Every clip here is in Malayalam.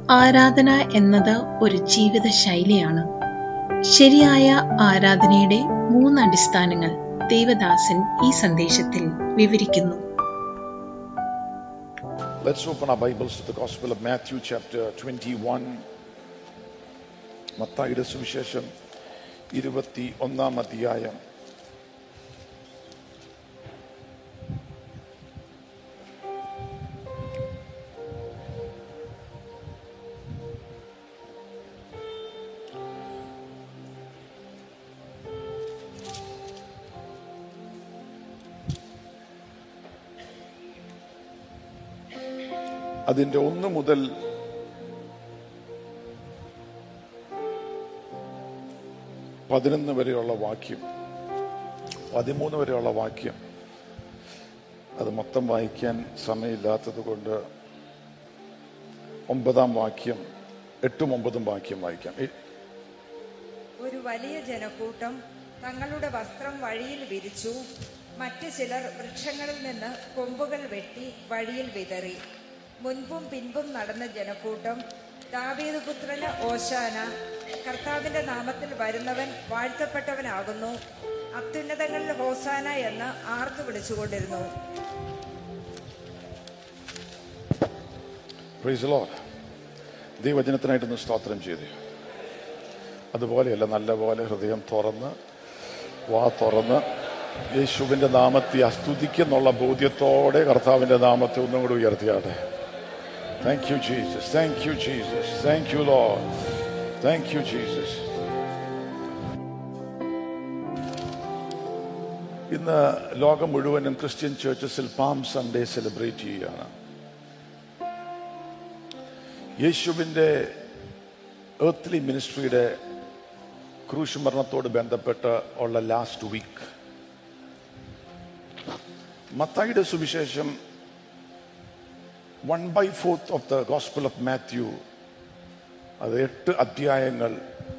ആരാധന എന്നത് ഒരു ജീവിത ശൈലിയാണ് ശരിയായ ആരാധനയുടെ മൂന്ന് അടിസ്ഥാനങ്ങൾ ദേവദാസൻ ഈ സന്ദേശത്തിൽ വിവരിക്കുന്നു Let's open our Bibles to the Gospel of Matthew, chapter 21. മത്തായിയുടെ സുവിശേഷം ഇരുപത്തി ഒന്നാം അധ്യായം അതിന്റെ ഒന്ന് മുതൽ പതിനൊന്ന് വരെയുള്ള വാക്യം പതിമൂന്ന് വരെയുള്ള വാക്യം അത് മൊത്തം വായിക്കാൻ സമയമില്ലാത്തത് കൊണ്ട് ഒമ്പതാം വാക്യം എട്ടും ഒമ്പതും വാക്യം വായിക്കാം എ- ഒരു വലിയ ജനക്കൂട്ടം തങ്ങളുടെ വസ്ത്രം വഴിയിൽ വിരിച്ചു മറ്റു ചിലർ വൃക്ഷങ്ങളിൽ നിന്ന് കൊമ്പുകൾ വെട്ടി വഴിയിൽ വിതറി മുൻപും പിൻപും നടന്ന ജനക്കൂട്ടം ദാവീദ് പുത്രന് ഓശാന കർത്താവിന്റെ നാമത്തിൽ വരുന്നവൻ വാഴ്ത്തപ്പെട്ടവനാകുന്നു അത്യുന്നതങ്ങളിൽ ഹോസാന എന്ന് ആർത്തു വിളിച്ചുകൊണ്ടിരുന്നു പ്രൈസ് ലോഡ് ദൈവചനത്തിനായിട്ടൊന്ന് സ്തോത്രം ചെയ്തു അതുപോലെയല്ല നല്ലപോലെ ഹൃദയം തുറന്ന് വാ തുറന്ന് യേശുവിന്റെ നാമത്തെ അസ്തുതിക്കുന്നുള്ള ബോധ്യത്തോടെ കർത്താവിന്റെ നാമത്തെ ഒന്നും കൂടി ഉയർത്തിയാട്ടെ thank you Jesus thank you Jesus thank you Lord thank you Jesus ഇന്ന് ലോകം മുഴുവനും ക്രിസ്ത്യൻ ചേർച്ചസിൽ പാം സൺഡേ സെലിബ്രേറ്റ് ചെയ്യുകയാണ് യേശുവിൻ്റെ ഏർത്ത്ലി മിനിസ്ട്രിയുടെ ക്രൂശ് മരണത്തോട് ബന്ധപ്പെട്ട് ഉള്ള ലാസ്റ്റ് വീക്ക് മത്തായിയുടെ സുവിശേഷം one by fourth of the gospel of Matthew അത് എട്ട് അധ്യായങ്ങൾ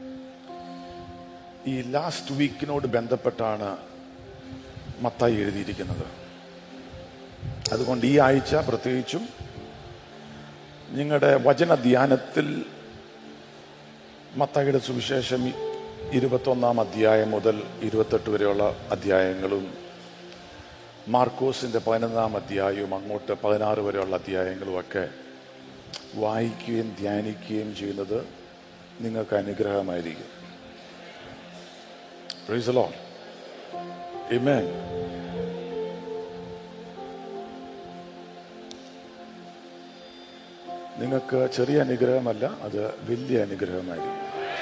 ഈ ലാസ്റ്റ് വീക്കിനോട് ബന്ധപ്പെട്ടാണ് മത്തായി എഴുതിയിരിക്കുന്നത് അതുകൊണ്ട് ഈ ആഴ്ച പ്രത്യേകിച്ചും നിങ്ങളുടെ വചന ധ്യാനത്തിൽ മത്തായിയുടെ സുവിശേഷം ഇരുപത്തൊന്നാം അധ്യായം മുതൽ ഇരുപത്തെട്ട് വരെയുള്ള അധ്യായങ്ങളും മാർക്കോസിന്റെ പതിനൊന്നാം അധ്യായവും അങ്ങോട്ട് പതിനാറ് വരെയുള്ള അധ്യായങ്ങളും ഒക്കെ വായിക്കുകയും ധ്യാനിക്കുകയും ചെയ്യുന്നത് നിങ്ങൾക്ക് അനുഗ്രഹമായിരിക്കും Praise the Lord. Amen. നിങ്ങൾക്ക് ചെറിയ അനുഗ്രഹമല്ല അത് വലിയ അനുഗ്രഹമായിരിക്കും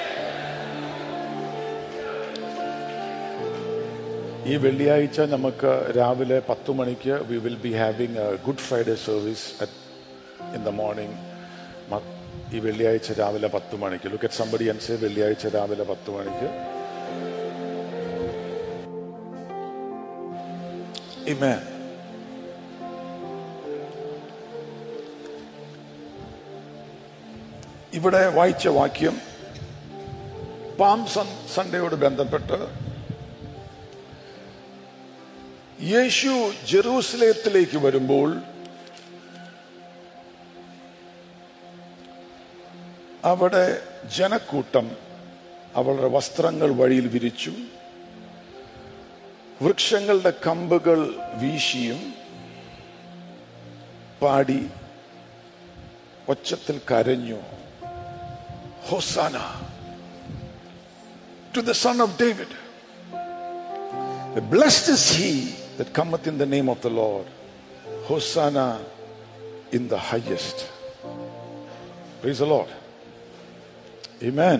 ഈ വെള്ളിയാഴ്ച നമുക്ക് രാവിലെ പത്ത് മണിക്ക് we will be having Good Friday service in the morning ഈ വെള്ളിയാഴ്ച രാവിലെ പത്ത് മണിക്ക് ലുക്ക് അറ്റ് സംബഡി അൻസേ വെള്ളിയാഴ്ച രാവിലെ പത്ത് മണിക്ക് Amen. ഇവിടെ വായിച്ച വാക്യം പാം സൺ- സൺഡേയോട് ബന്ധപ്പെട്ട് യേശു ജെറൂസലേത്തിലേക്ക് വരുമ്പോൾ അവിടെ ജനക്കൂട്ടം അവളുടെ വസ്ത്രങ്ങൾ വഴിയിൽ വിരിച്ചു വൃക്ഷങ്ങളുടെ കമ്പുകൾ വീശിയും പാടി ഒച്ചത്തിൽ കരഞ്ഞു hosanna to the son of David Blessed is he that cometh in the name of the Lord. Hosanna in the highest. Praise the Lord. Amen.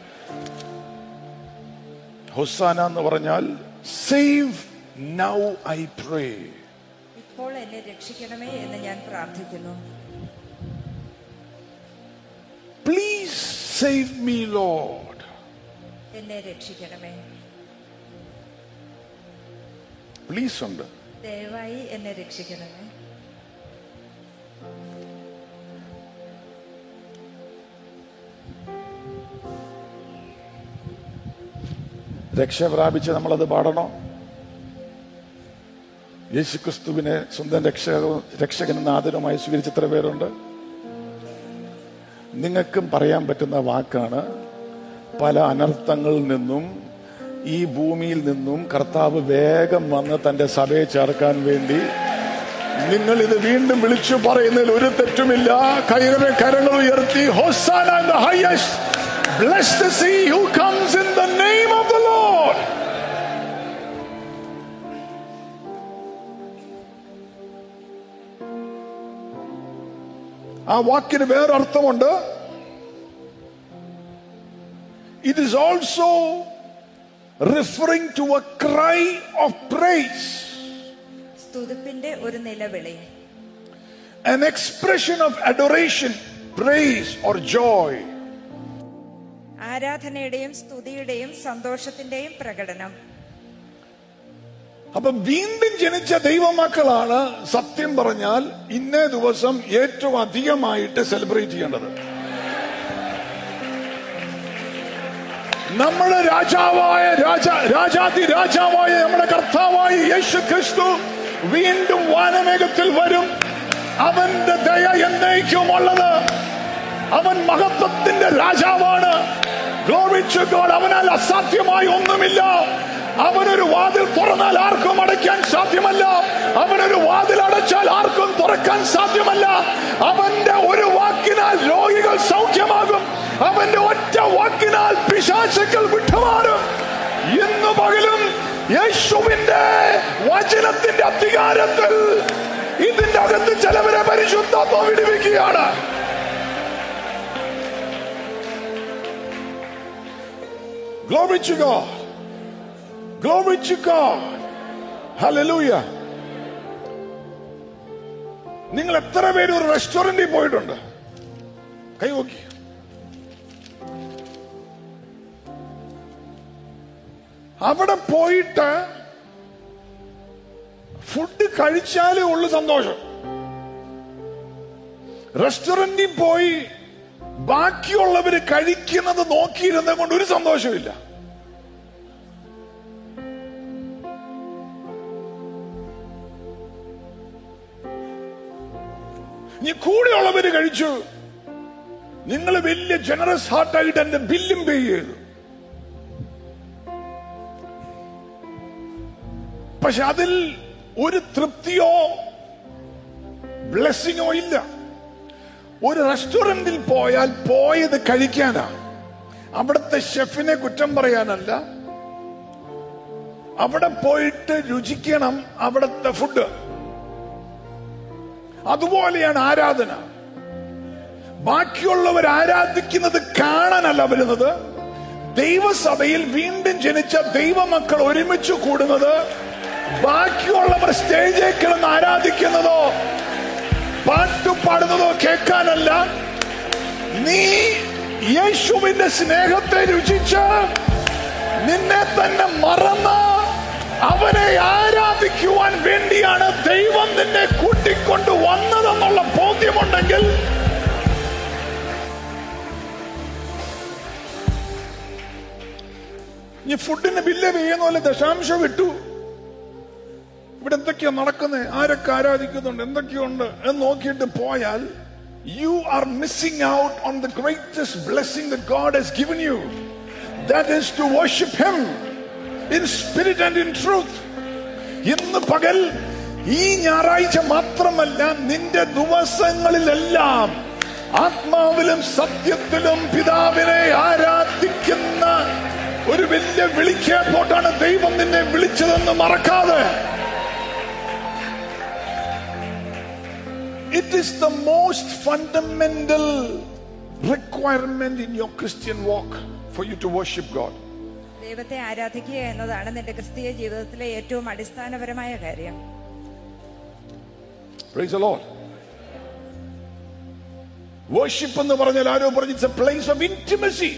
Hosanna എന്ന് പറഞ്ഞാൽ സേവ് നൗ ഐ പ്രേ ഇപ്പോൾ എന്നെ രക്ഷിക്കണമേ എന്ന് ഞാൻ പ്രാർത്ഥിക്കുന്നു പ്ലീസ് സേവ് മീ ലോഡ് എന്നെ രക്ഷിക്കണമേ പ്ലീസ് ഉണ്ട് ദയവായി എന്നെ രക്ഷിക്കണമേ രക്ഷ പ്രാപിച്ച് നമ്മളത് പാടണോ യേശുക്രിസ്തുവിനെ സ്വന്തം രക്ഷക രക്ഷകനും നാഥനുമായി സ്വീകരിച്ച എത്ര പേരുണ്ട് നിങ്ങൾക്കും പറയാൻ പറ്റുന്ന വാക്കാണ് പല അനർത്ഥങ്ങളിൽ നിന്നും ഈ ഭൂമിയിൽ നിന്നും കർത്താവ് വേഗം വന്ന് തന്റെ സഭയെ ചേർക്കാൻ വേണ്ടി നിങ്ങൾ ഇത് വീണ്ടും വിളിച്ചു പറയുന്നതിൽ ഒരു തെറ്റുമില്ല കൈകളെ കരങ്ങൾ ഉയർത്തി ഹോസാന in the highest blessed is he who comes in the name of the Lord ആ വാക്കിന് വേറെ അർത്ഥമുണ്ട് it is also referring to a cry of praise സ്തുതിപ്പിന്റെ ഒരു നിലവിളി an expression of adoration, praise, or joy. ആരാധനയുടെയും സ്തുതിയുടെയും സന്തോഷത്തിന്റെയും പ്രകടനം അപ്പൊ വീണ്ടും ജനിച്ച ദൈവമക്കളാണ് സത്യം പറഞ്ഞാൽ ഇന്നേ ദിവസം ഏറ്റവും അധികമായിട്ട് സെലിബ്രേറ്റ് ചെയ്യേണ്ടത് നമ്മുടെ രാജാവായ രാജ രാജാതി രാജാവായ നമ്മുടെ കർത്താവായ യേശു ക്രിസ്തു വീണ്ടും വാനമേഘത്തിൽ വരും അവന്റെ ദയ എന്നേക്കുമുള്ളത് അവൻ മഹത്വത്തിന്റെ രാജാവാണ് Glory to God. അവനാൽ അസാധ്യമായി ഒന്നുമില്ല അവനൊരു വാതിൽ തുറന്നാൽ ആർക്കും അടയ്ക്കാൻ സാധ്യമല്ല അവനൊരു വാതിൽ അടച്ചാൽ ആർക്കും തുറക്കാൻ സാധ്യമല്ല അവന്റെ ഒരു വാക്കിനാൽ രോഗികൾ സൗഖ്യമാകും അവന്റെ ഒറ്റ വാക്കിനാൽ പിശാചുക്കൾ വിട്ടുമാറും ഇന്ന് പകലും യേശുവിന്റെ വചനത്തിന്റെ അധികാരത്തിൽ ഇതിന്റെ അകത്ത് ചിലവരെ പരിശുദ്ധാത്മ വിടുവിക്കുകയാണ് Glory to God. Glory to God. Hallelujah. നിങ്ങൾ എത്ര പേര് ഒരു റെസ്റ്റോറന്റിൽ പോയിട്ടുണ്ട് കൈ നോക്കി അവിടെ പോയിട്ട് ഫുഡ് കഴിച്ചാലേ ഉള്ളു സന്തോഷം റെസ്റ്റോറന്റിൽ പോയി ബാക്കിയുള്ളവര് കഴിക്കുന്നത് നോക്കിയിരുന്നത് കൊണ്ട് ഒരു സന്തോഷമില്ല ഇനി കൂടെയുള്ളവര് കഴിച്ചു നിങ്ങൾ വലിയ ജനറസ് ഹാർട്ടായിട്ട് എന്റെ ബില്ലും പേ ചെയ്തു പക്ഷെ അതിൽ ഒരു തൃപ്തിയോ ബ്ലെസ്സിങ്ങോ ഇല്ല ഒരു റെസ്റ്റോറന്റിൽ പോയാൽ പോയത് കഴിക്കാനാ അവിടുത്തെ ഷെഫിനെ കുറ്റം പറയാനല്ല അവിടെ പോയിട്ട് രുചിക്കണം അവിടുത്തെ ഫുഡ് അതുപോലെയാണ് ആരാധന ബാക്കിയുള്ളവർ ആരാധിക്കുന്നത് കാണാനല്ല വരുന്നത് ദൈവസഭയിൽ വീണ്ടും ജനിച്ച ദൈവമക്കൾ ഒരുമിച്ച് കൂടുന്നത് ബാക്കിയുള്ളവർ സ്റ്റേജിൽ കിടന്ന് ആരാധിക്കുന്നതോ പാട്ട് പാടുന്നതോ കേൾക്കാനല്ല നീ യേശുവിന്റെ സ്നേഹത്തെ രുചിച്ച് നിന്നെ തന്നെ മറന്ന് അവനെ ആരാധിക്കുവാൻ വേണ്ടിയാണ് ദൈവം നിന്നെ കൂട്ടിക്കൊണ്ട് വന്നതെന്നുള്ള ബോധ്യമുണ്ടെങ്കിൽ ഈ ഫുഡിന് ബില്ല് ചെയ്യുന്ന പോലെ ദശാംശം വിട്ടു ഇവിടെ എന്തൊക്കെയാ നടക്കുന്നത് ആരൊക്കെ ആരാധിക്കുന്നുണ്ട് എന്തൊക്കെയുണ്ട് എന്ന് നോക്കിയിട്ട് പോയാൽ you are missing out on the greatest blessing the God has given you that is to worship him in spirit and in truth ഇന്ന് പകൽ ഈ ഞായറാഴ്ച മാത്രമല്ല നിന്റെ ദിവസങ്ങളിലെല്ലാം ആത്മാവിലും സത്യത്തിലും പിതാവിനെ ആരാധിക്കുന്ന ഒരു വലിയ വിളിക്കേപ്പോട്ടാണ് ദൈവം നിന്നെ വിളിച്ചതെന്ന് മറക്കാതെ It is the most fundamental requirement in your Christian walk for you to worship God. ദൈവത്തെ ആരാധിക്കുക എന്നതാണ് നിന്റെ ക്രിസ്തീയ ജീവിതത്തിലെ ഏറ്റവും അടിസ്ഥാനപരമായ കാര്യം Praise the Lord. Worship എന്ന് പറഞ്ഞാൽ ആരോ പറഞ്ഞു it's a place of intimacy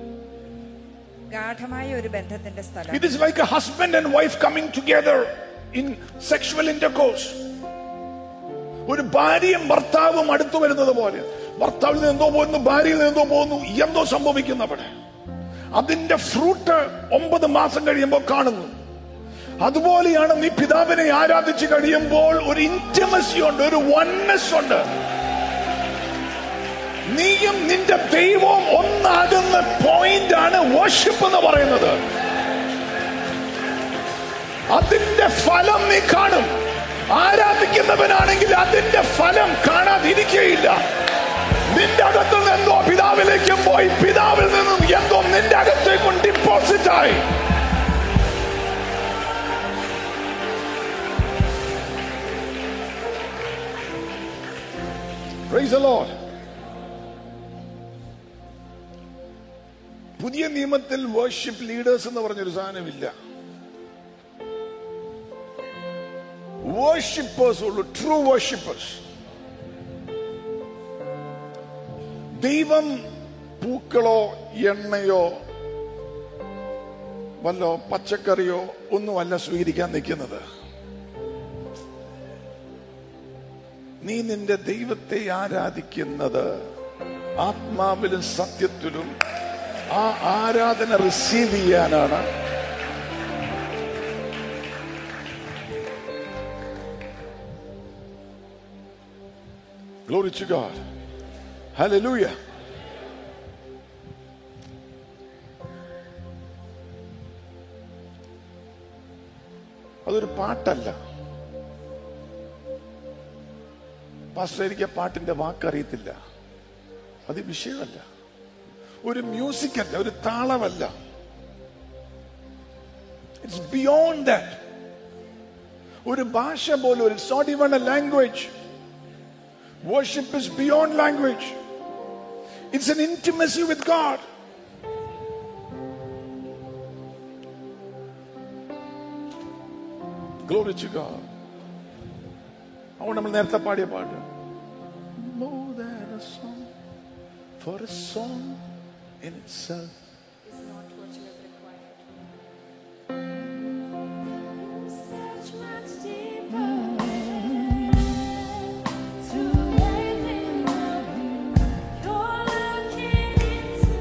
ഗാഠമായ ഒരു ബന്ധത്തിന്റെ സ്ഥലം it is like a husband and wife coming together in sexual intercourse ഒരു ഭാര്യയും ഭർത്താവും അടുത്തു വരുന്നത് പോലെ ഭർത്താവിൽ നിന്ന് എന്തോ പോകുന്നു ഭാര്യയിൽ നിന്ന് എന്തോ പോകുന്നു എന്തോ സംഭവിക്കുന്നു അവിടെ അതിന്റെ ഫ്രൂട്ട് ഒമ്പത് മാസം കഴിയുമ്പോൾ കാണുന്നു അതുപോലെയാണ് നീ പിതാവിനെ ആരാധിച്ച് കഴിയുമ്പോൾ ഒരു ഇന്റമസി ഉണ്ട് ഒരു വൺനെസ് ഉണ്ട് നീയും നിന്റെ ദൈവവും ഒന്നാകുന്ന പോയിന്റ് ആണ് വർഷിപ്പ് എന്ന് പറയുന്നത് അതിന്റെ ഫലം നീ കാണും ആരാധിക്കുന്നവനാണെങ്കിൽ അതിന്റെ ഫലം കാണാതിരിക്കുകയില്ല നിന്റെ അകത്ത് നിന്ന് എന്തോ പിതാവിലേക്കും പോയി പിതാവിൽ നിന്നും എന്തോ നിന്റെ അകത്തേക്കും ഡിപ്പോസിറ്റ് ആയി Praise the Lord. പുതിയ നിയമത്തിൽ വർഷിപ്പ് ലീഡേഴ്സ് എന്ന് പറഞ്ഞൊരു സാധനമില്ല വേർഷിപ്പേഴ്സ് ഉള്ളു ട്രൂ വേർഷിപ്പേഴ്സ് ദൈവം പൂക്കളോ എണ്ണയോ വല്ലോ പച്ചക്കറിയോ ഒന്നുമല്ല സ്വീകരിക്കാൻ നിൽക്കുന്നത് നീ നിന്റെ ദൈവത്തെ ആരാധിക്കുന്നത് ആത്മാവിലും സത്യത്തിലും ആ ആരാധന റിസീവ് ചെയ്യാനാണ് Glory to God. Hallelujah. അതൊരു പാട്ടല്ല പാസ്റ്റർ എനിക്ക് ആ പാട്ടിന്റെ വാക്കറിയത്തില്ല അത് വിഷയമല്ല ഒരു മ്യൂസിക് അല്ല ഒരു താളമല്ല ഇറ്റ്സ് ബിയോണ്ട് ദാറ്റ് ഒരു ഭാഷ പോലും it's not even a language Worship is beyond language. It's an intimacy with God. Glory to God. അതുകൊണ്ട് നമ്മൾ നേരത്തെ പാടിയ പാട്ട് More than a song, for a song in itself. Search much deeper to everything of you. You're looking into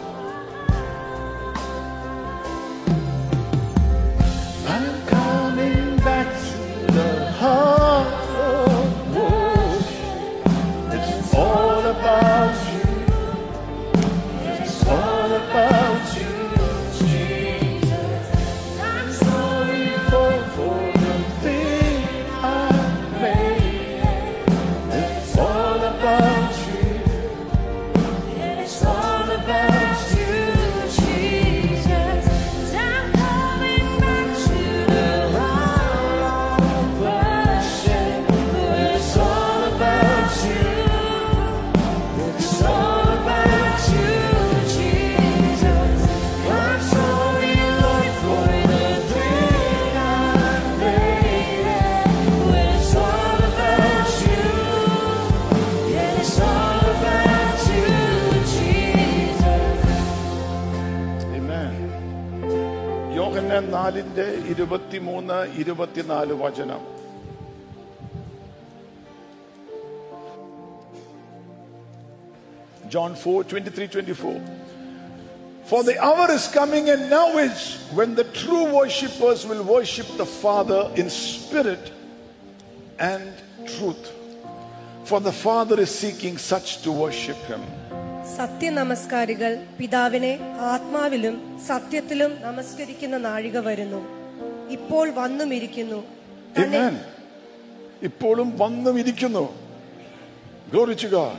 I'm coming back to the heart of worship. It's all about you. It's all about you, Jesus. I'm sorry For, for the thing I made. It's all about you. and it's all about you, Jesus. I'm coming back to the heart of worship. It's all about you. It's all about you, Jesus. I'm sorry, Lord, for the thing I made. It's all about you. And it's all about you, Jesus. Amen. യോഹന്നാൻ നാലിന്റെ ഇരുപത്തിമൂന്ന് ഇരുപത്തിനാല് വചനം John 4 23 24. For the hour is coming and now is when the true worshippers will worship the Father in spirit and truth. For the Father is seeking such to worship Him. സത്യനമസ്കാരികൾ പിതാവിനെ ആത്മാവിലും സത്യത്തിലും നമസ്കരിക്കുന്ന നാഴിക വരുന്നു ഇപ്പോൾ വന്നുമിരിക്കുന്നു തന്നെ Amen. ഇപ്പോഴും വന്നും ഇരിക്കുന്നു ഗ്ലോറിച്ചു God.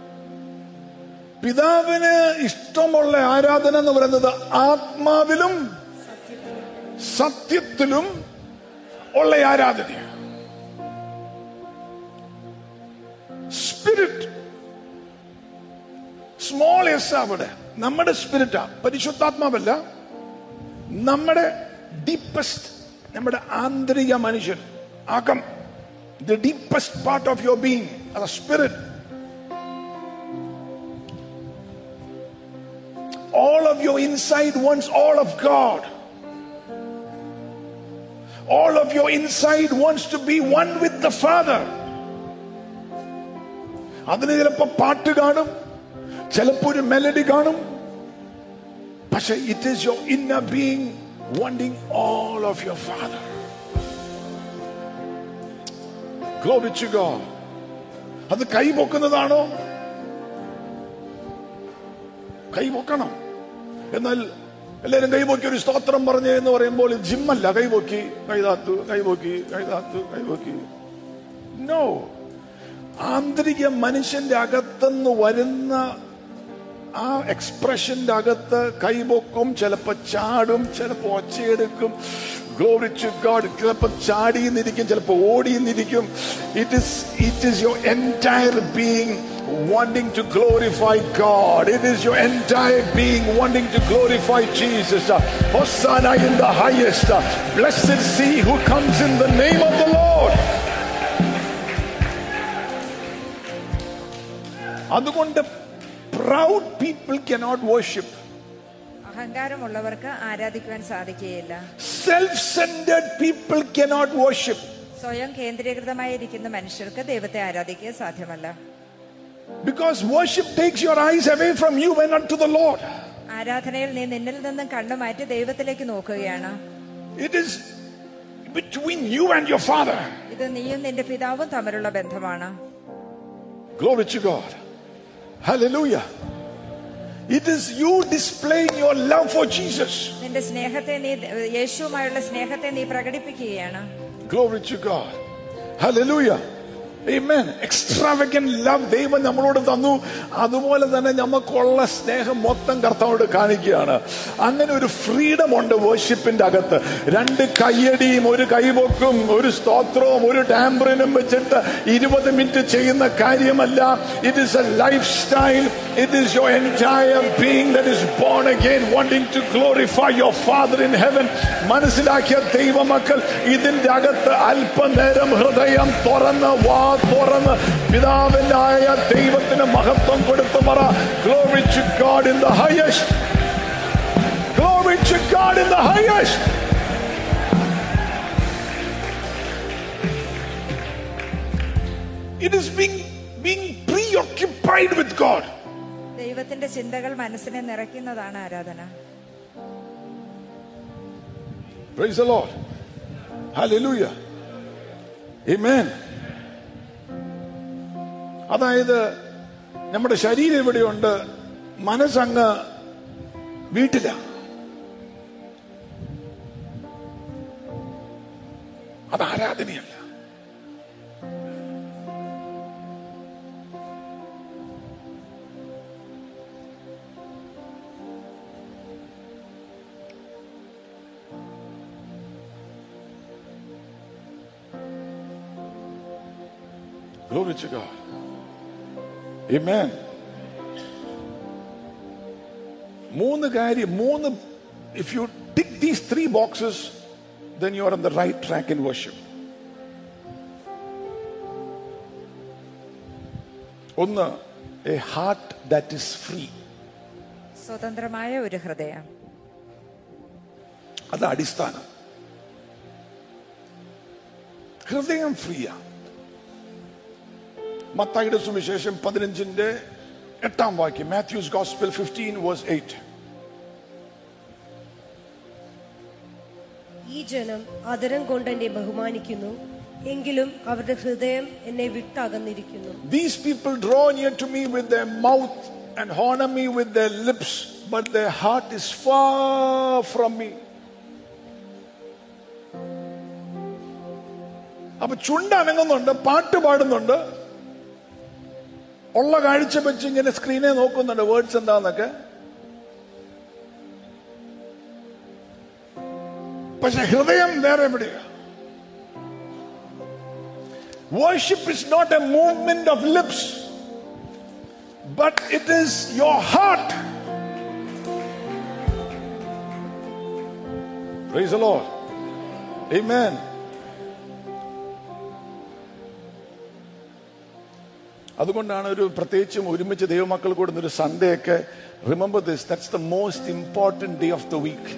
പിതാവിന് ഇഷ്ടമുള്ള ആരാധന എന്ന് പറയുന്നത് ആത്മാവിലും സത്യത്തിലും ഉള്ള ആരാധനയാണ് സ്പിരിറ്റ് സ്മോൾ എസ് അവിടെ നമ്മുടെ സ്പിരിറ്റാ പരിശുദ്ധാത്മാവല്ല നമ്മുടെ ഡീപ്പസ്റ്റ് നമ്മുടെ ആന്തരിക മനുഷ്യൻ അകം the deepest part of your being അത് spirit all of your inside wants all of God. All of your inside wants to be one with the Father. അതിന് ചിലപ്പോ പാട്ട് കാണും ചിലപ്പോ ഒരു മെലഡി കാണും പക്ഷെ it is your inner being wanting all of your Father. Glory to God. അത് കൈ പൊക്കുന്നതാണോ കൈപൊക്കണം എന്നാൽ എല്ലാവരും കൈപൊക്കി ഒരു സ്തോത്രം പറഞ്ഞു എന്ന് പറയുമ്പോൾ ഇത് ജിമ്മല്ല കൈപൊക്കി കൈതാത്തു കൈപൊക്കി കൈതാത്തു കൈപൊക്കി നോ ആന്തരിക മനുഷ്യന്റെ അകത്തുനിന്ന് വരുന്ന ആ എക്സ്പ്രഷന്റെ അകത്ത് കൈപൊക്കും ചിലപ്പോ ചാടും ചിലപ്പോ ഒച്ചയെടുക്കും ഗ്ലോറി ടു ഗോഡ് ചിലപ്പോ ചാടിയെന്നിരിക്കും ചിലപ്പോ ഓടിയെന്നിരിക്കും it is it is your entire being wanting to glorify God. It is your entire being wanting to glorify Jesus. Hosanna in the highest. Blessed see who comes in the name of the Lord. അതുകൊണ്ട് പ്രൗഡ് പീപ്പിൾ കനോട്ട് വർഷിപ്പ് അഹങ്കാരമുള്ളവർക്ക് ആരാധിക്കുവാൻ സാധിക്കുകയില്ല self centred people cannot worship സ്വയം കേന്ദ്രീകൃതമായിരിക്കുന്ന മനുഷ്യർക്ക് ദൈവത്തെ ആരാധിക്കുക സാധ്യമല്ല because worship takes your eyes away from you when to the Lord ആരാധനയിൽ നീ നിന്നിൽ നിന്നും കണ്ണു മാറ്റി ദൈവത്തിലേക്ക് നോക്കുകയാണ് it is between you and your father ഇത് നീയും നിന്റെ പിതാവും തമ്മിലുള്ള ബന്ധമാണ് Glory to God. Hallelujah. It is you displaying your love for Jesus. നിന്റെ സ്നേഹത്തെ നീ യേശുവുമായുള്ള സ്നേഹത്തെ നീ പ്രകടിപ്പിക്കുകയാണ് Glory to God. Hallelujah. Amen. Extravagant love ദൈവം നമ്മളോട് തന്നു അതുപോലെ തന്നെ നമുക്കുള്ള സ്നേഹം മൊത്തം കർത്താവോട് കാണിക്കുകയാണ് അങ്ങനെ ഒരു ഫ്രീഡം ഉണ്ട് വേർഷിപ്പിന്റെ അകത്ത് രണ്ട് കയ്യടിയും ഒരു കൈപൊക്കും ഒരു സ്തോത്രവും ഒരു ടാമ്പറിനും വെച്ചിട്ട് ഇരുപത് മിനിറ്റ് ചെയ്യുന്ന കാര്യമല്ല it is a lifestyle it is your entire being that is born again wanting to glorify your father in heaven മനസ്സിലാക്കിയ ദൈവമക്കൾ ഇതിന്റെ അകത്ത് അല്പനേരം ഹൃദയം തുറന്ന് വാ തുറന്ന് പിതാവിനായ ദൈവത്തിന് മഹത്വം കൊടുത്തു പറ glory to God in the highest glory to God in the highest It is being being preoccupied with God. ദൈവത്തിന്റെ ചിന്തകൾ മനസ്സിനെ നിറയ്ക്കുന്നതാണ് ആരാധന Praise the Lord. Hallelujah. Amen. അതായത് നമ്മുടെ ശരീരം ഇവിടെയുണ്ട് മനസ്സങ്ങ് വീട്ടില അത് ആരാധനയല്ല Glory to God. Amen. മൂന്ന് കാര്യം മൂന്ന് if you tick these three boxes then you are on the right track in worship ഒന്ന് a heart that is free സ്വതന്ത്രമായ ഒരു ഹൃദയം അത് അടിസ്ഥാനം ഹൃദയം ഫ്രീയാ മത്തായിയുടെ സുവിശേഷം പതിനഞ്ചിന്റെ എട്ടാം വാക്യം Matthew's gospel fifteen verse eight ഈ ജനം അതരം കൊണ്ട് എന്നെ ബഹുമാനിക്കുന്നു എങ്കിലും അവരുടെ ഹൃദയം എന്നെ വിട്ടകന്നിരിക്കുന്നു These people draw near to me with their mouth and honor me with their lips, but their heart is far from me. അപ്പൊ ചുണ്ട് അനങ്ങുന്നുണ്ട് പാട്ട് പാടുന്നുണ്ട് ഉള്ള കാഴ്ച വെച്ച് ഇങ്ങനെ സ്ക്രീനെ നോക്കുന്നുണ്ട് വേർഡ്സ് എന്താന്നൊക്കെ പക്ഷെ ഹൃദയം വേറെ എവിടെയാ Worship is not a movement of lips, but it is your heart. Praise the Lord. Amen. അതുകൊണ്ടാണ് ഒരു പ്രത്യേകിച്ചും ഒരുമിച്ച് ദൈവമക്കൾ കൂടുന്ന ഒരു സൺഡേ ഒക്കെ remember this that's the most important day of the week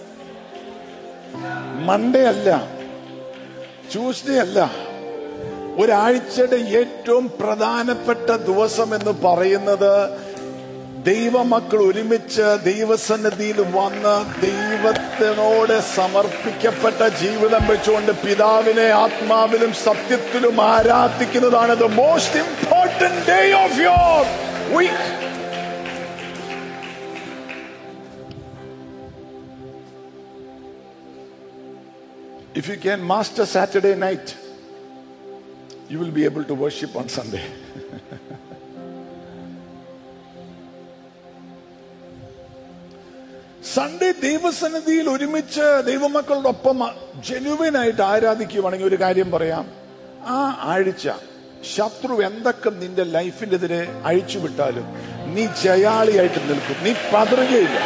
Monday അല്ല ട്യൂസ്ഡേ അല്ല ഒരാഴ്ചയുടെ ഏറ്റവും പ്രധാനപ്പെട്ട ദിവസം എന്ന് പറയുന്നത് ദൈവമക്കൾ ഒരുമിച്ച് ദൈവസന്നിധിയിൽ വന്ന് ദൈവത്തിനോട് സമർപ്പിക്കപ്പെട്ട ജീവിതം വെച്ചുകൊണ്ട് പിതാവിനെ ആത്മാവിലും സത്യത്തിലും ആരാധിക്കുന്നതാണ് the most important day of your week If you can master Saturday night, you will be able to worship on Sunday. Sunday ദൈവസന്നിധിയിൽ ഒരുമിച്ച് ദൈവമക്കളുടെ ഒപ്പം ജെനുവിൻ ആയിട്ട് ആരാധിക്കുവാണെങ്കിൽ ഒരു കാര്യം പറയാം ആ ആഴ്ച ശത്രു എന്തൊക്കെ നിന്റെ ലൈഫിനെതിരെ അഴിച്ചു വിട്ടാലും നീ ജയാളിയായിട്ട് നിൽക്കും നീ പതറുകയില്ല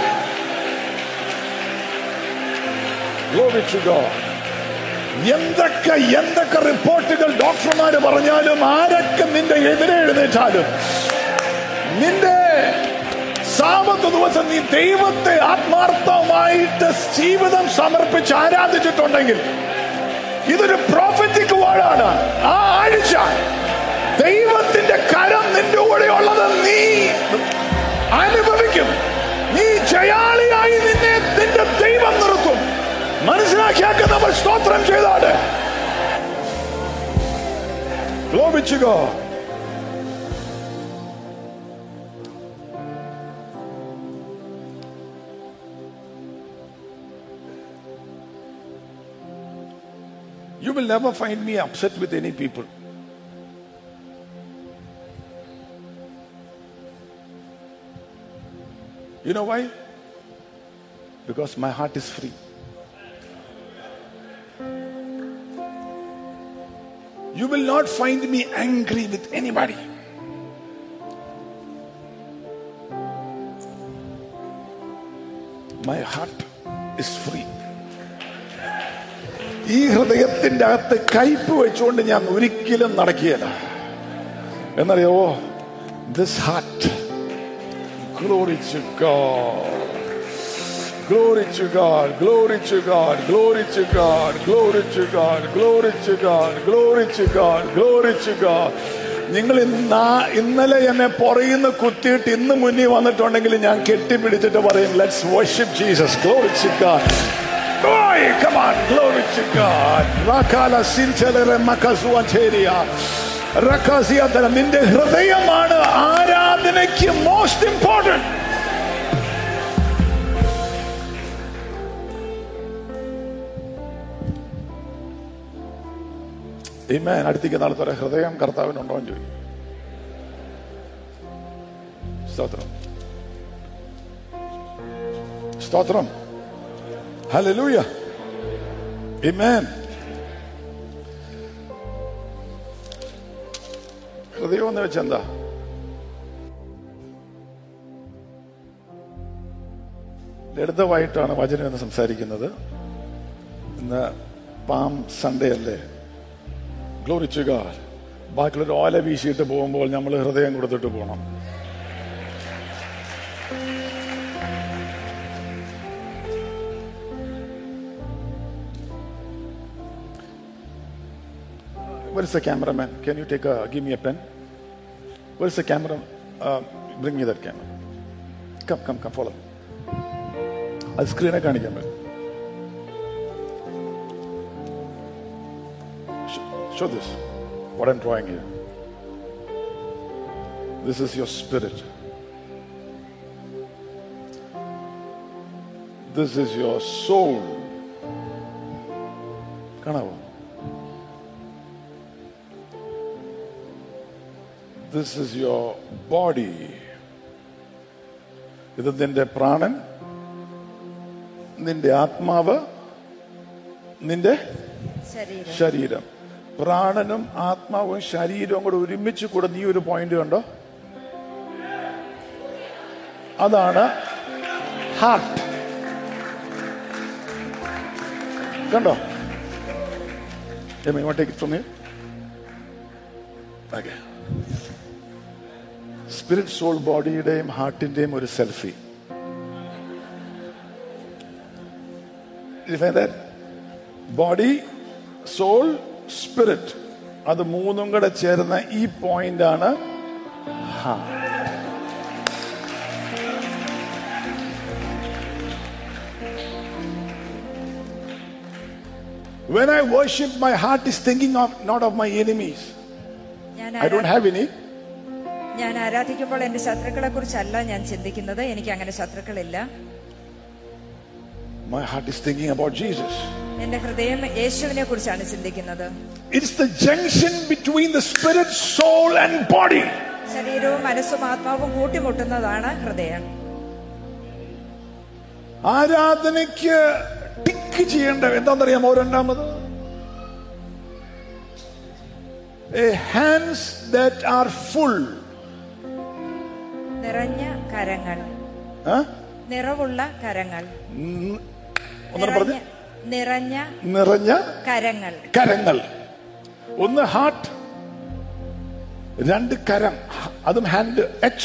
Glory to God. എന്തൊക്കെ എന്തൊക്കെ റിപ്പോർട്ടുകൾ ഡോക്ടർമാര് പറഞ്ഞാലും ആരൊക്കെ നിന്റെ എതിരെ എഴുന്നേറ്റാലും നിന്റെ സാമത്ത് ദിവസം നീ ദൈവത്തെ ആത്മാർത്ഥമായിട്ട് ജീവിതം സമർപ്പിച്ച് ആരാധിച്ചിട്ടുണ്ടെങ്കിൽ ഇതൊരു പ്രോഫറ്റിക് വേർഡാണ് ആ ആഴ്ച ദൈവത്തിന്റെ കരം നിന്റെ കൂടെ ഉള്ളത് നീ അനുഭവിക്കും നീ ജയാളിയായി നിന്നെ നിന്റെ ദൈവം നിർത്തും മനസ്സിലാക്കിയാക്ക നമ്മൾ സ്തോത്രം ചെയ്താണ് ലോപിച്ചുക You will never find me upset with any people. You know why? Because my heart is free. You will not find me angry with anybody. My heart is free. ഈ ഹൃദയത്തിന്റെ അകത്ത് കയ്പ് വെച്ചുകൊണ്ട് ഞാൻ ഒരിക്കലും നടക്കുകയില്ല എന്നറിയാവോ this heart glory to God Glory to God, glory to God, glory to God, glory to God, glory to God, glory to God, glory to God. നിങ്ങൾ ഇന്ന് ഇന്നലെ എന്നെ പുറയുന്ന കുത്തിയിട്ട് ഇന്ന് മുന്നിൽ വന്നിട്ടുണ്ടെങ്കിൽ ഞാൻ കെട്ടിപ്പിടിച്ചിട്ട് പറയും let's worship Jesus glory to God Boy, come on, glory to God. Rakala sintelere makazuanteria. Rakasiatara, നിന്റെ ഹൃദയമാണ് ആരാധനയ്ക്ക് മോസ്റ്റ് ഇമ്പോർട്ടൻറ്റ് Amen. അടുത്തേക്ക് നാളത്തെ ഹൃദയം കർത്താവിനുണ്ടോ എന്ന് ചോദിക്കും സ്തോത്രം സ്തോത്രം ഹല്ലേലൂയ Amen. ഹൃദയം എന്ന് വെച്ചാൽ എന്താ ലളിതമായിട്ടാണ് വചനം എന്ന് സംസാരിക്കുന്നത് ഇന്ന് പാം സൺഡേ അല്ലേ ഗ്ലോറിച്ചു ഗാഡ് ബാക്കിയുള്ളൊരു ഓല വീശിയിട്ട് പോകുമ്പോൾ നമ്മൾ ഹൃദയം കൊടുത്തിട്ട് പോകണം Where is the cameraman? Can you take a, give me a pen? Where is the camera? Uh, bring me that camera. Come, come, come, follow. അത് സ്ക്രീനെ കാണിക്കാൻ പറ്റും Show this. What I'm drawing here. This is your spirit. This is your soul. കാണാവോ This is your body. ഇത് നിന്റെ പ്രാണൻ നിന്റെ ആത്മാവ് നിന്റെ ശരീരം ശരീരം പ്രാണനും ആത്മാവും ശരീരവും കൂടെ ഒരുമിച്ച് കൂടെ നീ ഒരു പോയിന്റ് കണ്ടോ അതാണ് ഹാർട്ട് കണ്ടോ ഇങ്ങോട്ടേക്ക് തോന്നി സ്പിരിറ്റ് സോൾ ബോഡിയുടെയും ഹാർട്ടിന്റെയും ഒരു സെൽഫി ബോഡി സോൾ സ്പിരിറ്റ് അത് മൂന്നും കൂടെ ചേർന്ന ഈ പോയിന്റ് ആണ് heart When I worship, my heart is thinking of not of my enemies. ഞാൻ I don't ആരാ- have any. ഞാൻ ആരാധിക്കുമ്പോൾ എന്റെ ശത്രുക്കളെ കുറിച്ചല്ല ഞാൻ ചിന്തിക്കുന്നത് എനിക്ക് അങ്ങനെ ശത്രുക്കളില്ല My heart is thinking about Jesus. എന്റെ ഹൃദയം യേശുവിനെ കുറിച്ചാണ് ചിന്തിക്കുന്നത് It's the junction between the spirit, soul, and body. ശരീരവും മനസ്സും ആത്മാവും കൂട്ടിമുട്ടുന്നതാണ് ഹൃദയം ആരാധനയ്ക്ക് ടിക്ക് ചെയ്യേണ്ട എന്താണെന്നറിയാമോ രണ്ടാമത് a hands that are full നിറഞ്ഞ കരങ്ങൾ നിറവുള്ള കരങ്ങൾ ഒന്നും പറഞ്ഞു നിറഞ്ഞ നിറഞ്ഞ നിറഞ്ഞ കരങ്ങൾ കരങ്ങൾ ഒന്ന് ഹാർട്ട് രണ്ട് കരം അതും ഹാൻഡ് എച്ച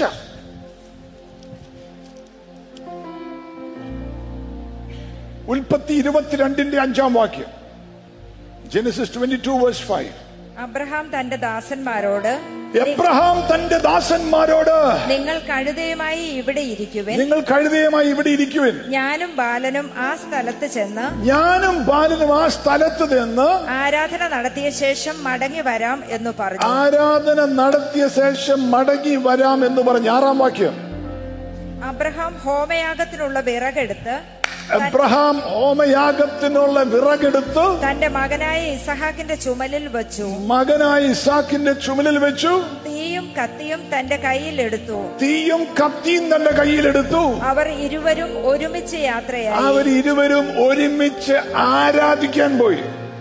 ഉൽപ്പത്തി ഇരുപത്തിരണ്ടിന്റെ അഞ്ചാം വാക്യം Genesis twenty two verse five Abraham തന്റെ ദാസന്മാരോട് എബ്രഹാം തന്റെ ദാസന്മാരോട് നിങ്ങൾ കഴുതയുമായി ഇവിടെ ഇരിക്കുവിൻ നിങ്ങൾ കഴുതയുമായി ഇവിടെ ഇരിക്കുവിൻ ഞാനും ബാലനും ആ സ്ഥലത്ത് ചെന്ന് ഞാനും ബാലനും ആ സ്ഥലത്ത് നിന്ന് ആരാധന നടത്തിയ ശേഷം മടങ്ങി വരാം എന്ന് പറഞ്ഞു ആരാധന നടത്തിയ ശേഷം മടങ്ങി വരാം എന്ന് പറഞ്ഞ ആറാം വാക്യം അബ്രഹാം ഹോമയാഗത്തിനുള്ള വിറകെടുത്ത് എബ്രഹാം ഹോമയാഗത്തിനുള്ള വിറകെടുത്ത് തന്റെ മകനായ ഇസഹാക്കിന്റെ ചുമലിൽ വച്ചു മകനായ ഇസാക്കിന്റെ ചുമലിൽ വെച്ചു തീയും കത്തിയും തന്റെ കയ്യിൽ എടുത്തു തീയും കത്തിയും തന്റെ കയ്യിലെടുത്തു അവർ ഇരുവരും ഒരുമിച്ച് യാത്രയായി അവർ ഇരുവരും ഒരുമിച്ച് ആരാധിക്കാൻ പോയി